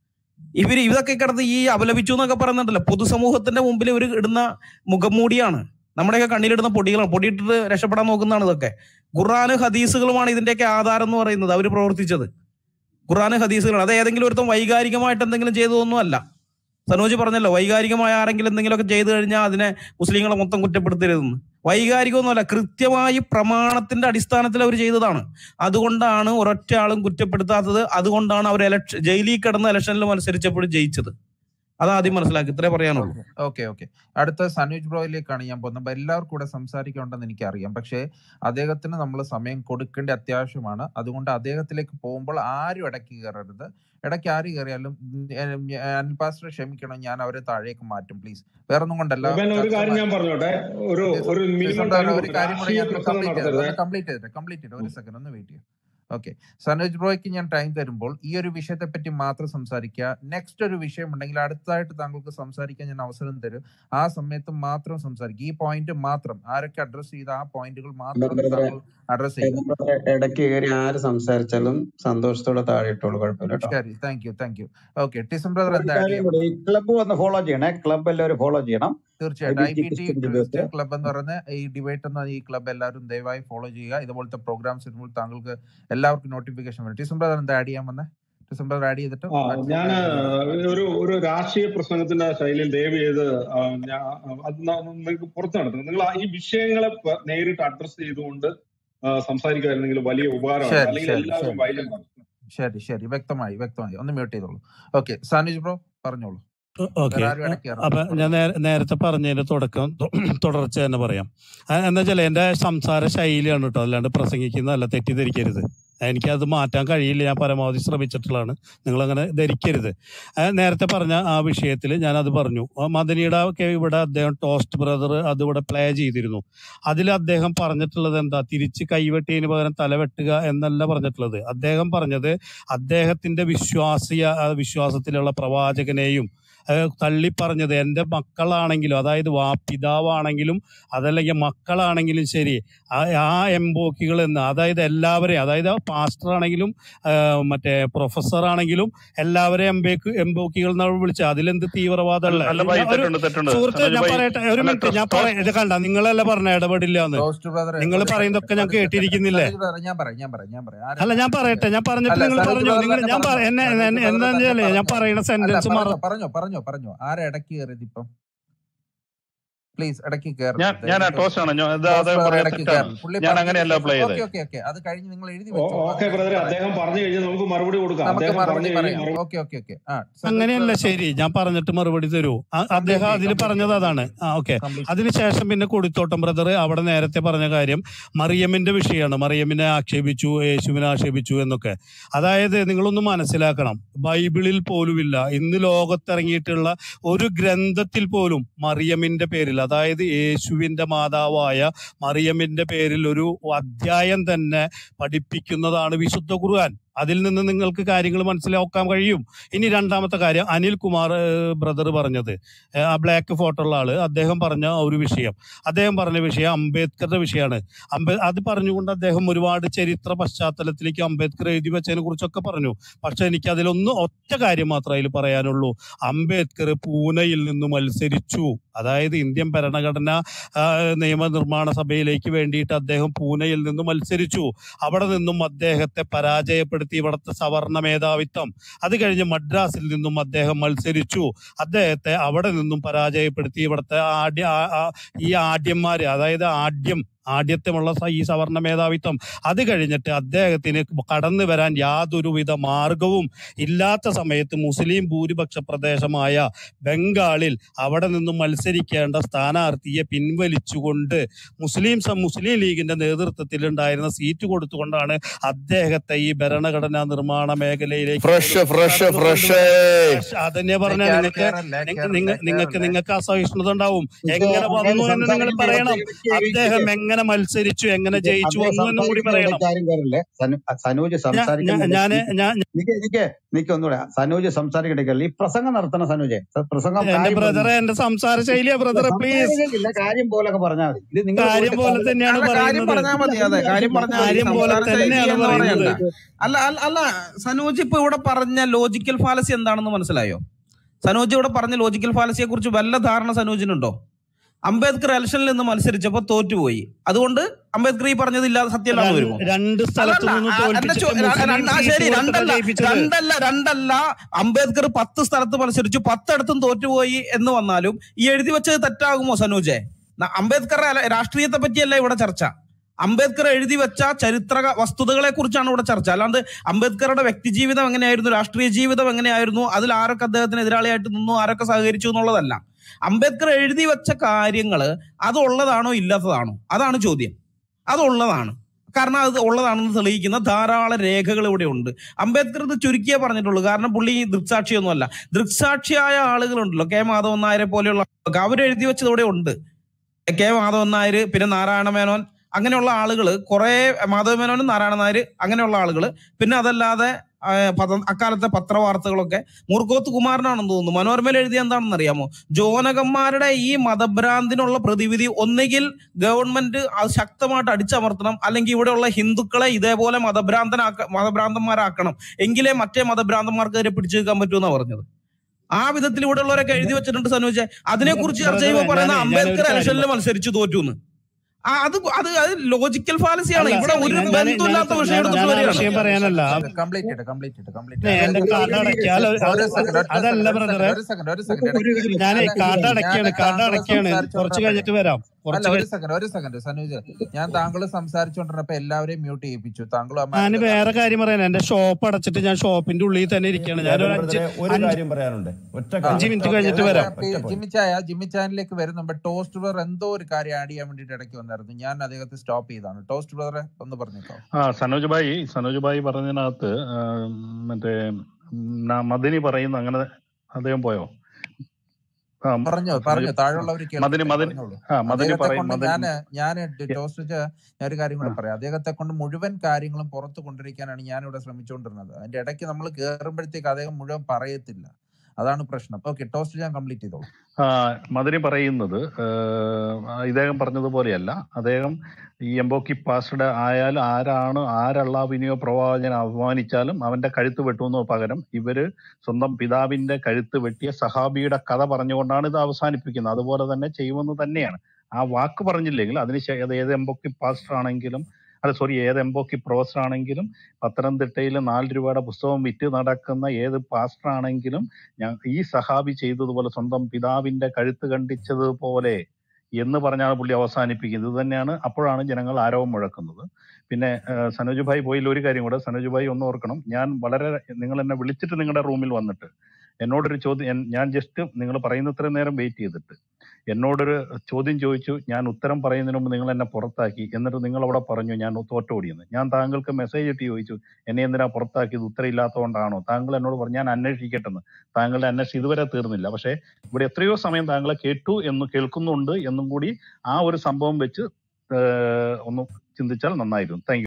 ഇവര് ഇതൊക്കെ കിടന്ന് ഈ അപലപിച്ചു എന്നൊക്കെ പറയുന്നുണ്ടല്ലോ പൊതുസമൂഹത്തിന്റെ മുമ്പിൽ ഇവർ ഇടുന്ന മുഖംമൂടിയാണ് നമ്മുടെയൊക്കെ കണ്ണിലിടുന്ന പൊടികളാണ് പൊടിയിട്ടിട്ട് രക്ഷപ്പെടാൻ നോക്കുന്നതാണ് ഇതൊക്കെ ഖുറാന് ഹദീസുകളുമാണ് ഇതിന്റെയൊക്കെ ആധാരം എന്ന് പറയുന്നത് അവർ പ്രവർത്തിച്ചത് ഖുറാന് ഹദീസുകൾ അത് ഏതെങ്കിലും ഒരുത്തം വൈകാരികമായിട്ട് എന്തെങ്കിലും ചെയ്തതൊന്നും അല്ല സനോജ് പറഞ്ഞല്ലോ വൈകാരികമായ ആരെങ്കിലും എന്തെങ്കിലുമൊക്കെ ചെയ്തു കഴിഞ്ഞാൽ അതിനെ മുസ്ലിങ്ങളെ മൊത്തം കുറ്റപ്പെടുത്തരുതെന്ന് വൈകാരികമൊന്നുമല്ല കൃത്യമായി പ്രമാണത്തിന്റെ അടിസ്ഥാനത്തിൽ അവർ ചെയ്തതാണ് അതുകൊണ്ടാണ് ഒരൊറ്റ ആളും കുറ്റപ്പെടുത്താത്തത് അതുകൊണ്ടാണ് അവർ ഇലക്ഷൻ ജയിലിൽ കിടന്ന് ഇലക്ഷനിൽ മത്സരിച്ചപ്പോഴും ജയിച്ചത് അതാദ്യം മനസ്സിലാക്കി ഇത്രേ പറയാനുള്ളൂ ഓക്കെ ഓക്കെ അടുത്ത സനൂജ് ബ്രോയിലേക്കാണ് ഞാൻ പോകുന്നത് അപ്പൊ എല്ലാവർക്കും കൂടെ സംസാരിക്കണമെന്ന് എനിക്കറിയാം പക്ഷേ അദ്ദേഹത്തിന് നമ്മൾ സമയം കൊടുക്കേണ്ട അത്യാവശ്യമാണ് അതുകൊണ്ട് അദ്ദേഹത്തിലേക്ക് പോകുമ്പോൾ ആരും ഇടയ്ക്ക് കയറരുത് ഇടയ്ക്ക് ആര് കയറിയാലും ഉം, ഏഹ്, അനിൽ പാസ്റ്റർ ക്ഷമിക്കണം ഞാൻ അവരെ താഴേക്ക് മാറ്റും പ്ലീസ് വേറെ ഒന്നും കൊണ്ടല്ല ഇവൻ ഒരു ചർച്ച കാര്യം ഞാൻ പറഞ്ഞോട്ടെ ഒരു ഒരു മിനിമം ടൈം ഒരു കൊടുത്ത് കാര്യം കൂടെ രാഷ്ട്രീയ ഞാൻ പ്രസംഗം കംപ്ലീറ്റ് ചെയ്തത് നടത്തരുത് ഒന്ന് കംപ്ലീറ്റ് ചെയ്തിട്ട് കംപ്ലീറ്റ് ചെയ്തിട്ട് ഒരു സെക്കൻഡ് ഒന്ന് വെയിറ്റ് ചെയ്യാം ഓക്കെ സനോജ് ബ്രോയ്ക്ക് ഞാൻ ടൈം തരുമ്പോൾ ഈ ഒരു വിഷയത്തെ പറ്റി മാത്രം സംസാരിക്കുക നെക്സ്റ്റ് ഒരു വിഷയം ഉണ്ടെങ്കിൽ അടുത്തതായിട്ട് താങ്കൾക്ക് സംസാരിക്കാൻ ഞാൻ അവസരം തരും ആ സമയത്ത് മാത്രം സംസാരിക്കുക ഈ പോയിന്റ് മാത്രം ആരൊക്കെ അഡ്രസ് ചെയ്ത ആ പോയിന്റുകൾ മാത്രം ബ്രദറെ താങ്കൾ അഡ്രസ് ചെയ്യുക ബ്രദറെ ഇടയ്ക്ക് കയറി ആര് സംസാരിച്ചാലും സന്തോഷത്തോടെ താഴെ ഇട്ടോളൂ കുഴപ്പമില്ല കേട്ടോ ശരി thank you thank you okay ടിസം ബ്രദർ ഒരു എന്താ ആഡ് കാര്യം ചെയ്യാൻ കൂടി ഈ ക്ലബ്ബ് വന്ന് ഫോളോ ചെയ്യണേ ക്ലബ്ബ് എല്ലാവരും ഫോളോ ചെയ്യണം ഐ തീർച്ചയായിട്ടും B I T B T Christian debate Christian club എന്ന് പറയുന്ന ഈ ഡിബേറ്റ് എന്ന ഈ ക്ലബ് എല്ലാവരും ദയവായി ഫോളോ ചെയ്യുക ഇതുപോലത്തെ പ്രോഗ്രാംസ് വരുമ്പോൾ താങ്കൾക്ക് എല്ലാവർക്കും നോട്ടിഫിക്കേഷൻ വരും ടിസം ബ്രദർ എന്താ ആഡ് ചെയ്യാൻ വന്നേ ടിസം ബ്രദർ ആഡ് ചെയ്തിട്ട് ആ അടുത്ത ഞാൻ കാര്യം ഒരു ഒരു രാഷ്ട്രീയ പ്രസംഗത്തിന്റെ ശൈലിയിൽ ദയവ് ചെയ്ത് ആ, ഞാൻ അത് ന- നിങ്ങൾക്ക് പുറത്തു നടത്തുന്നത് നിങ്ങൾ ആ ഈ വിഷയങ്ങളെ പ- നേരിട്ട് അഡ്രസ് ചെയ്തുകൊണ്ട് ആ, സംസാരിക്കുമായിരുന്നെങ്കിൽ വലിയ ഉപകാരമാണ് ശരി അല്ലെങ്കിൽ ശരി എല്ലാവരും ശരി വയലന്റ് ആണ് ശരി ശരി വ്യക്തമായി വ്യക്തമായി ഒന്ന് മ്യൂട്ട് ചെയ്തോളൂ ഓക്കെ സാനുജ് ബ്രോ പറഞ്ഞോളൂ ഓക്കെ വേറെ ആരും ഇടയ്ക്ക് അപ്പൊ കയറരുത് ഞാൻ നേ- നേരത്തെ പറഞ്ഞതിന്റെ തുടക്കം തൊ- തുടർച്ച തന്നെ പറയാം ആ, എന്താ വെച്ചാൽ എന്റെ സംസാര ശൈലിയാണ് കേട്ടോ അല്ലാണ്ട് പ്രസംഗിക്കുന്നതല്ല തെറ്റിദ്ധരിക്കരുത് എനിക്കത് മാറ്റാൻ കഴിയില്ല ഞാൻ പരമാവധി ശ്രമിച്ചിട്ടുള്ളതാണ് നിങ്ങൾ അങ്ങനെ ധരിക്കരുത് ആ, നേരത്തെ പറഞ്ഞ ആ വിഷയത്തിൽ ഞാൻ അത് പറഞ്ഞു ആ, മദനിയുടെ ഒക്കെ ഇവിടെ അദ്ദേഹം ടോസ്റ്റ് ബ്രദർ അത് ഇവിടെ പ്ലേ ചെയ്തിരുന്നു അതിൽ അദ്ദേഹം പറഞ്ഞിട്ടുള്ളത് എന്താ തിരിച്ച് കൈവെട്ടിയതിന് പകരം തല വെട്ടുക എന്നല്ല പറഞ്ഞിട്ടുള്ളത് അദ്ദേഹം പറഞ്ഞത് അദ്ദേഹത്തിന്റെ വിശ്വാസിയ ആ, വിശ്വാസത്തിലുള്ള പ്രവാചകനെയും ഏഹ് തള്ളിപ്പറഞ്ഞത് എൻ്റെ മക്കളാണെങ്കിലും അതായത് വാ പിതാവാണെങ്കിലും അതല്ലെങ്കിൽ മക്കളാണെങ്കിലും ശരി ആ ആ എംബോക്കികൾ എന്ന് അതായത് എല്ലാവരെയും അതായത് പാസ്റ്റർ ആണെങ്കിലും ആഹ് മറ്റേ പ്രൊഫസർ ആണെങ്കിലും എല്ലാവരെയും എംബേക്ക് എംബോക്കികൾ എന്നാണ് വിളിച്ചത് അതിലെന്ത് തീവ്രവാദമുള്ള അല്ല ഭായി ഒരു തെറ്റുണ്ട് തെറ്റുണ്ട് സുഹൃത്ത് സനോജ് ഞാൻ ഭായി പറയട്ടെ ഒരു അല്ല മിനിറ്റ് ഞാൻ ടോസ്റ്റ് പറയാം ഇത് കണ്ട നിങ്ങളല്ല പറഞ്ഞ ഇടപെടില്ല എന്ന് ടോസ്റ്റ് ബ്രദറെ നിങ്ങൾ ഒരു സെക്കൻഡ് പറയുന്നതൊക്കെ ഞാൻ ഒരു സെക്കൻഡ് കേട്ടിരിക്കുന്നില്ലേ സനോജ് ബ്രദർ ഞാൻ പറയാം ഞാൻ പറയാം ഞാൻ പറയാം ആരും അല്ല ഞാൻ ആരും പറയട്ടെ ഞാൻ പറഞ്ഞിട്ട് അല്ല നിങ്ങൾ സനോജ് പറഞ്ഞു ബ്രദർ നിങ്ങൾ തന്നെ ഞാൻ പറ- പറഞ്ഞോ എന്നെ സനോജ് എന്നെ- ബ്രദർ എന്താ തന്നെ വെച്ചാലേ ഞാൻ പറഞ്ഞോ പറയുന്ന അല്ല സെന്റൻസ് മറ പറഞ്ഞോ പറഞ്ഞോ പറഞ്ഞോ പറഞ്ഞോ ആരാ ഇടയ്ക്ക് കയറിയത് ഇപ്പം പ്ലീസ് ഇടയ്ക്ക് ഞാൻ കയറരുത് ഞാൻ ദയവായിട്ട് ടോസ്റ്റ് ആണ് ഞാൻ ഇത് ടോസ് അദ്ദേഹം ബ്രദർ പറയാൻ ഇടയ്ക്ക് തെറ്റാണ് കയറരുത് പുള്ളി ഞാൻ പറഞ്ഞതിന് അങ്ങനെയല്ല ശേഷം പ്ലേ ഓക്കെ ചെയ്തത് ഓക്കെ ഓക്കെ അത് കഴിഞ്ഞ് നിങ്ങൾ എഴുതി വെച്ചോളൂ അത് ഓക്കെ കഴിഞ്ഞ് ബ്രദറെ പറയാം അദ്ദേഹം പറഞ്ഞു കഴിഞ്ഞാൽ നമുക്ക് മറുപടി കൊടുക്കാം നമുക്ക് അദ്ദേഹം മറുപടി പറഞ്ഞു കഴിഞ്ഞാൽ പറയാം മറുപടി ഓക്കെ ഓക്കെ ഓക്കെ ആ സനോജ് അങ്ങനെയല്ല ബ്രദർ ശരി ഞാൻ പറഞ്ഞിട്ട് മറുപടി തരൂ ആ- അദ്ദേഹം കംപ്ലീറ്റ് അതിൽ കംപ്ലീറ്റ് പറഞ്ഞത് അതാണ് കംപ്ലീറ്റ് ആ ഓക്കെ കംപ്ലീറ്റ് അതിനുശേഷം പിന്നെ കൊടിത്തോട്ടം ബ്രദർ അവിടെ നേരത്തെ പറഞ്ഞ കാര്യം മറിയമ്മിന്റെ വിഷയമാണ് മറിയമ്മിനെ ആക്ഷേപിച്ചു യേശുവിനെ ആക്ഷേപിച്ചു എന്നൊക്കെ അതായത് നിങ്ങളൊന്ന് മനസ്സിലാക്കണം ബൈബിളിൽ പോലുമില്ല ഇന്ന് ലോകത്തിറങ്ങിയിട്ടുള്ള ഒരു ഗ്രന്ഥത്തിൽ പോലും മറിയമ്മിന്റെ പേരിൽ അതായത് യേശുവിന്റെ മാതാവായ മറിയമ്മിന്റെ പേരിൽ ഒരു അധ്യായം തന്നെ പഠിപ്പിക്കുന്നതാണ് വിശുദ്ധ ഖുർആൻ അതിൽ നിന്ന് നിങ്ങൾക്ക് കാര്യങ്ങൾ മനസ്സിലാക്കാൻ കഴിയും ഇനി രണ്ടാമത്തെ കാര്യം അനിൽ കുമാർ ബ്രദർ പറഞ്ഞത് ഏഹ് ആ ബ്ലാക്ക് ഫോട്ടോ ഉള്ള ആള് അദ്ദേഹം പറഞ്ഞ ആ ഒരു വിഷയം അദ്ദേഹം പറഞ്ഞ വിഷയം അംബേദ്കറുടെ വിഷയമാണ് അംബേ അത് പറഞ്ഞുകൊണ്ട് അദ്ദേഹം ഒരുപാട് ചരിത്ര പശ്ചാത്തലത്തിലേക്ക് അംബേദ്കർ എഴുതി വെച്ചതിനെ കുറിച്ചൊക്കെ പറഞ്ഞു പക്ഷെ എനിക്ക് അതിലൊന്ന് ഒറ്റ കാര്യം മാത്രമേ അതിൽ പറയാനുള്ളൂ അംബേദ്കർ പൂനെയിൽ നിന്ന് മത്സരിച്ചു അതായത് ഇന്ത്യൻ ഭരണഘടന ആ, നിയമനിർമ്മാണ സഭയിലേക്ക് വേണ്ടിയിട്ട് അദ്ദേഹം പൂനെയിൽ നിന്ന് മത്സരിച്ചു അവിടെ നിന്നും അദ്ദേഹത്തെ പരാജയപ്പെടുത്തി ഇവിടുത്തെ സവർണ മേധാവിത്വം അത് കഴിഞ്ഞ് മദ്രാസിൽ നിന്നും അദ്ദേഹം മത്സരിച്ചു അദ്ദേഹത്തെ അവിടെ നിന്നും പരാജയപ്പെടുത്തി ഇവിടുത്തെ ആദ്യ ആ- ആ- ഈ ആദ്യന്മാര് അതായത് ആദ്യം ആദ്യത്വമുള്ള സ- ഈ സവർണ മേധാവിത്വം അത് കഴിഞ്ഞിട്ട് അദ്ദേഹത്തിന് കടന്നു വരാൻ യാതൊരുവിധ മാർഗവും ഇല്ലാത്ത സമയത്ത് മുസ്ലിം ഭൂരിപക്ഷ പ്രദേശമായ ബംഗാളിൽ അവിടെ നിന്നും മത്സരിക്കേണ്ട സ്ഥാനാർത്ഥിയെ പിൻവലിച്ചുകൊണ്ട് മുസ്ലിം സം- മുസ്ലിം ലീഗിന്റെ നേതൃത്വത്തിൽ ഉണ്ടായിരുന്ന സീറ്റ് കൊടുത്തുകൊണ്ടാണ് അദ്ദേഹത്തെ ഈ ഭരണഘടനാ നിർമ്മാണ മേഖലയിലേക്ക് ഫ്രഷ് പോലും ഫ്രഷ് കടന്നു ഫ്രഷ് കൊണ്ടുവന്നത് അതന്നെ പറഞ്ഞ ഇടയ്ക്ക് ആരും നിങ്ങൾക്ക് കയറല്ലേ നിങ്ങ- കയറല്ലേ നിങ്ങ- നിങ്ങൾക്ക് കയറല്ലേ നിങ്ങൾക്ക് അസഹിഷ്ണുത ഉണ്ടാവും ഇത് എങ്ങനെ അദ്ദേഹം വന്നു എന്ന് നിങ്ങൾ സംസാരിക്കുമ്പോ പറയണം ഇടയ്ക്ക് ഇടയ്ക്ക് അദ്ദേഹം ഇടയ്ക്ക് എങ്ങനെ മത്സരിച്ചു എങ്ങനെ ഇത് ജയിച്ചു അദ്ദേഹം വന്നു എന്നും കൂടി സംസാരിക്കുമ്പോ പറയണം ഇടയ്ക്ക് ആരും കയറില്ലേ സനു സനൂജ് ഞാൻ സംസാരിക്കുന്ന ഞാന് ഇടയ്ക്ക് ഞാൻ നിക്ക് നിക്ക് നിക്ക് ഒന്നുകൂടെ സനൂജ് സംസാരിക്കണ്ടേ ഈ പ്രസംഗം നടത്തണം സനൂജെ സ- പ്രസംഗം എന്റെ കാര്യം ബ്രദറെ പറഞ്ഞാൽ എന്റെ സംസാര ശൈലിയാ ബ്രദറെ പ്ലീസ് സംസാരിക്കില്ല കാര്യം പോലൊക്കെ പറഞ്ഞാൽ മതി ഇത് നിങ്ങൾ കാര്യം പോയിട്ട് പോലെ കാര്യം തന്നെയാണ് അല്ല കാര്യം പറയുന്നത് പറഞ്ഞാൽ മതി അതെ കാര്യം പറഞ്ഞാൽ മതി കാര്യം പോലെ സംസാര ശൈലി തന്നെയാണ് എന്ന് പറയുന്നത് പറയണ്ട അല്ല അല്ല അല്ല സനോജ് ഇപ്പൊ ഇവിടെ പറഞ്ഞ ലോജിക്കൽ ഫാലസി എന്താണെന്ന് മനസ്സിലായോ സനോജ് ഇവിടെ പറഞ്ഞ ലോജിക്കൽ ഫാലസിയെ കുറിച്ച് വല്ല ധാരണ സനോജിനുണ്ടോ അംബേദ്കർ ഇലക്ഷനിൽ നിന്ന് മത്സരിച്ചപ്പോ തോറ്റുപോയി അതുകൊണ്ട് അംബേദ്കർ ഈ പറഞ്ഞത് ഇല്ലാതെ സത്യമല്ലാന്ന് വരുമോ രണ്ട് സ്ഥലത്തു അല്ലല്ല നിന്ന് ആ, എന്റെ തോൽപ്പിച്ചിട്ട് ചോ- ര- മുസ്ലിം രണ്ട് ആ സീറ്റ് ശരി കൊടുത്തിട്ടാ രണ്ടല്ല ജയിപ്പിച്ചത് രണ്ടല്ല രണ്ടല്ല അംബേദ്കർ പത്ത് സ്ഥലത്ത് മത്സരിച്ചു പത്തിടത്തും തോറ്റുപോയി എന്ന് വന്നാലും ഈ എഴുതി വെച്ചത് തെറ്റാകുമോ സനൂജെ ന- അംബേദ്കറുടെ അല- രാഷ്ട്രീയത്തെ പറ്റിയല്ല ഇവിടെ ചർച്ച അംബേദ്കർ എഴുതി വെച്ച ചരിത്ര വസ്തുതകളെ കുറിച്ചാണ് ഇവിടെ ചർച്ച അല്ലാണ്ട് അംബേദ്കറുടെ വ്യക്തിജീവിതം എങ്ങനെയായിരുന്നു രാഷ്ട്രീയ ജീവിതം എങ്ങനെയായിരുന്നു അതിൽ ആരൊക്കെ അദ്ദേഹത്തിന് എതിരാളിയായിട്ട് നിന്നു ആരൊക്കെ സഹകരിച്ചു എന്നുള്ളതല്ല അംബേദ്കർ എഴുതി വെച്ച കാര്യങ്ങൾ അത് ഉള്ളതാണോ ഇല്ലാത്തതാണോ അതാണ് ചോദ്യം അതുള്ളതാണ് കാരണം അത് ഉള്ളതാണെന്ന് തെളിയിക്കുന്ന ധാരാളം രേഖകൾ ഇവിടെ ഉണ്ട് അംബേദ്കർ ഇത് ചുരുക്കിയേ പറഞ്ഞിട്ടുള്ളൂ കാരണം പുള്ളി ദൃക്സാക്ഷിയൊന്നുമല്ല ദൃക്സാക്ഷിയായ ആളുകളുണ്ടല്ലോ കെ മാധവൻ നായരെ പോലെയുള്ള ആളുകൾ അവരെഴുതി വെച്ചത് ഇവിടെ ഉണ്ട് കെ മാധവൻ നായർ പിന്നെ നാരായണ മേനോൻ അങ്ങനെയുള്ള ആളുകൾ കുറെ മാധവ മേനോനും നാരായണ നായർ അങ്ങനെയുള്ള ആളുകൾ പിന്നെ അതല്ലാതെ ആ, പത- അക്കാലത്തെ പത്രവാർത്തകളൊക്കെ മൂർക്കോത്ത് കുമാരനാണെന്ന് തോന്നുന്നു മനോരമയിൽ എഴുതിയ എന്താണെന്ന് അറിയാമോ ജോനകന്മാരുടെ ഈ മതഭ്രാന്തിനുള്ള പ്രതിവിധി ഒന്നുകിൽ ഗവൺമെന്റ് അത് ശക്തമായിട്ട് അടിച്ചമർത്തണം അല്ലെങ്കിൽ ഇവിടെയുള്ള ഹിന്ദുക്കളെ ഇതേപോലെ മതഭ്രാന്തനാക്ക മതഭ്രാന്തന്മാരാക്കണം എങ്കിലേ മറ്റേ മതഭ്രാന്തന്മാർക്കെതിരെ പിടിച്ചു നിൽക്കാൻ പറ്റുമെന്നാണ് പറഞ്ഞത് ആ വിധത്തിൽ ഇവിടെ ഉള്ളവരൊക്കെ എഴുതി വെച്ചിട്ടുണ്ട് സനോജ് അതിനെ കുറിച്ച് ചർച്ച ചെയ്യുമ്പോൾ പറയുന്ന ഞാനേ- അംബേദ്കർ ഞാനൊരു കാര്യം ഇലക്ഷനിൽ മത്സരിച്ചു തോറ്റു എന്ന് ആ അത് അത് അത് ലോജിക്കൽ ഫാലസിയാണ് അല്ല, ഇവിടെ ഒരു ഞാൻ- ഞാൻ- ബന്ധമില്ലാത്ത ഞാൻ- വിഷയം ഞാൻ- എടുത്തിട്ട് ഞാൻ ആ വരികയാണ് വിഷയം പറയാനല്ല കംപ്ലീറ്റ് ചെയ്യട്ടെ കംപ്ലീറ്റ് ചെയ്യട്ടെ കംപ്ലീറ്റ് ഞാൻ എന്റെ കാർഡ് അടയ്ക്കാൽ ഒരു സെക്കൻഡ് ഒറ്റ അതല്ല സെക്കൻഡ് ഒരു ബ്രദറെ സെക്കൻഡ് ഒരു സെക്കൻഡ് ഒരു സെക്കൻഡ് ഞാനേ കാർഡ് ഞാൻ അടയ്ക്കാണ് കാർഡ് താങ്കൾ അടയ്ക്കാണ് കുറച്ച് സംസാരിച്ചോണ്ടിരുന്നപ്പോ കഴിഞ്ഞിട്ട് വരാം അല്ല കുറച്ച് ഒരു കഴിഞ്ഞ് സെക്കൻഡ് ഒരു സെക്കൻഡ് സനൂജ് ഞാൻ താങ്കൾ സംസാരിച്ചുകൊണ്ടിരുന്നപ്പോ എല്ലാവരെയും മ്യൂട്ട് ചെയ്യിപ്പിച്ചു താങ്കളും ഞാൻ അമ്മാനന്റെ വേറെ കാര്യം പറയാൻ എന്റെ ഷോപ്പ് അടച്ചിട്ട് ഞാൻ ഷോപ്പിന്റെ ഉള്ളിൽ തന്നെ ഇരിക്കുകയാണ് ഞാൻ ഒരു അഞ്ച് ബ്രദറെ ഒരു അഞ്ച് കാര്യം പറയാനുണ്ട് ഒറ്റ ആ അഞ്ച് കാര്യം മിനിറ്റ് ഓക്കെ കഴിഞ്ഞിട്ട് വരാം ഒറ്റ പോയിന്റ് ജിമ്മി ചായ ജിമ്മി ചാനലിലേക്ക് വരുന്നുമ്പോ ടോസ്റ്റ് ബ്രദർ എന്തോ ഒരു കാര്യം ആഡ് ചെയ്യാൻ വേണ്ടിട്ട് ഇടയ്ക്ക് വന്നായിരുന്നു ഞാൻ അദ്ദേഹത്തെ സ്റ്റോപ്പ് ചെയ്താണ് ടോസ്റ്റ് ബ്രദറെ ഒന്ന് പറഞ്ഞേക്കോ ആ സനോജ് ഭായി സനോജ് ഭായി പറഞ്ഞതിനകത്ത് ആ, മറ്റേ ന- മദിനി പറയുന്ന അങ്ങനെ അദ്ദേഹം പോയോ ആ പറഞ്ഞോ സനോജ് പറഞ്ഞോ താഴെയുള്ളവർ മദിനി കേൾക്കട്ടെ മദിനി പറഞ്ഞോളൂ ആ മദിനി അദ്ദേഹത്തെ പറയും കൊണ്ട് മദിനി ഞാൻ ഞാൻ ടോസ്റ്റ് ചാ- ഞാൻ ഒരു കാര്യം ആ, കൂടെ പറയാം അദ്ദേഹത്തെ കൊണ്ട് മുഴുവൻ കാര്യങ്ങളും പുറത്തു കൊണ്ടിരിക്കാനാണ് ഞാൻ ഇവിടെ ശ്രമിച്ചുകൊണ്ടിരുന്നത് അതിന്റെ ഇടയ്ക്ക് നമ്മൾ കയറുമ്പോഴത്തേക്ക് അദ്ദേഹം മുഴുവൻ പറയത്തില്ല അതാണ് പ്രശ്നം ഓക്കെ ടോസ്റ്റ് ഞാൻ കംപ്ലീറ്റ് ചെയ്തോളൂ ആ, മദിനി പറയുന്നത് ആ, ഇദ്ദേഹം പറഞ്ഞതുപോലെയല്ല അദ്ദേഹം ഈ എംബോക്കി പാസ്ഡ് ആയാൽ ആരാണ് ആരള്ളാവിനെയോ പ്രവാചകനെ അപമാനിച്ചാലും അവന്റെ കഴുത്ത് വെട്ടുന്നോ പകരം ഇവര് സ്വന്തം പിതാവിന്റെ കഴുത്ത് വെട്ടിയ സഹാബിയുടെ കഥ പറഞ്ഞുകൊണ്ടാണ് ഇത് അവസാനിപ്പിക്കുന്നത് അതുപോലെ തന്നെ ചെയ്യുമെന്ന് തന്നെയാണ് ആ വാക്ക് പറഞ്ഞില്ലെങ്കിൽ അതിന് ശേ- അത് ഏത് എംബോക്കി പാസ്റ്റർ ആണെങ്കിലും അല്ല സോറി ഏത് എംബോക്കി പ്രൊഫസർ ആണെങ്കിലും പത്തനംതിട്ടയിൽ നാല് രൂപയുടെ പുസ്തകം വിറ്റ് നടക്കുന്ന ഏത് പാസ്റ്റർ ആണെങ്കിലും ഞാൻ ഈ സഹാബി ചെയ്തതുപോലെ സ്വന്തം പിതാവിന്റെ കഴുത്ത് കണ്ടിച്ചതുപോലെ എന്ന് പറഞ്ഞാണ് പുള്ളി അവസാനിപ്പിക്കുന്നത് ഇത് തന്നെയാണ് അപ്പോഴാണ് ജനങ്ങൾ ആരവം മുഴക്കുന്നത് പിന്നെ ആ, സനോജ് ഭായ് പോയിൽ ഒരു കാര്യം കൂടെ സനോജ് ഭായ് ഒന്ന് ഓർക്കണം ഞാൻ വളരെ നിങ്ങൾ എന്നെ വിളിച്ചിട്ട് നിങ്ങളുടെ റൂമിൽ വന്നിട്ട് എന്നോടൊരു ചോദ്യം എൻ- ഞാൻ ജസ്റ്റ് നിങ്ങൾ പറയുന്നത്ര നേരം വെയിറ്റ് ചെയ്തിട്ട് എന്നോടൊരു ചോദ്യം ചോദിച്ചു ഞാൻ ഉത്തരം പറയുന്നതിന് മുമ്പ് നിങ്ങൾ എന്നെ പുറത്താക്കി എന്നിട്ട് നിങ്ങൾ അവിടെ പറഞ്ഞു ഞാൻ തോറ്റോടിയെന്ന് ഞാൻ താങ്കൾക്ക് മെസ്സേജ് ഇട്ട് ചോദിച്ചു എന്നെ എന്തിനാ പുറത്താക്കിയത് ഉത്തരം ഇല്ലാത്തതുകൊണ്ടാണോ താങ്കൾ എന്നോട് പറഞ്ഞു ഞാൻ അന്വേഷിക്കട്ടെന്ന് താങ്കളുടെ അന്വേഷണം ഇതുവരെ തീർന്നില്ല പക്ഷേ ഇവിടെ എത്രയോ സമയം താങ്കളെ കേട്ടു എന്ന് കേൾക്കുന്നുണ്ട് എന്നും കൂടി ആ ഒരു സംഭവം വെച്ച് ഏഹ് ഒന്ന് ചിന്തിച്ചാൽ നന്നായിരുന്നു താങ്ക്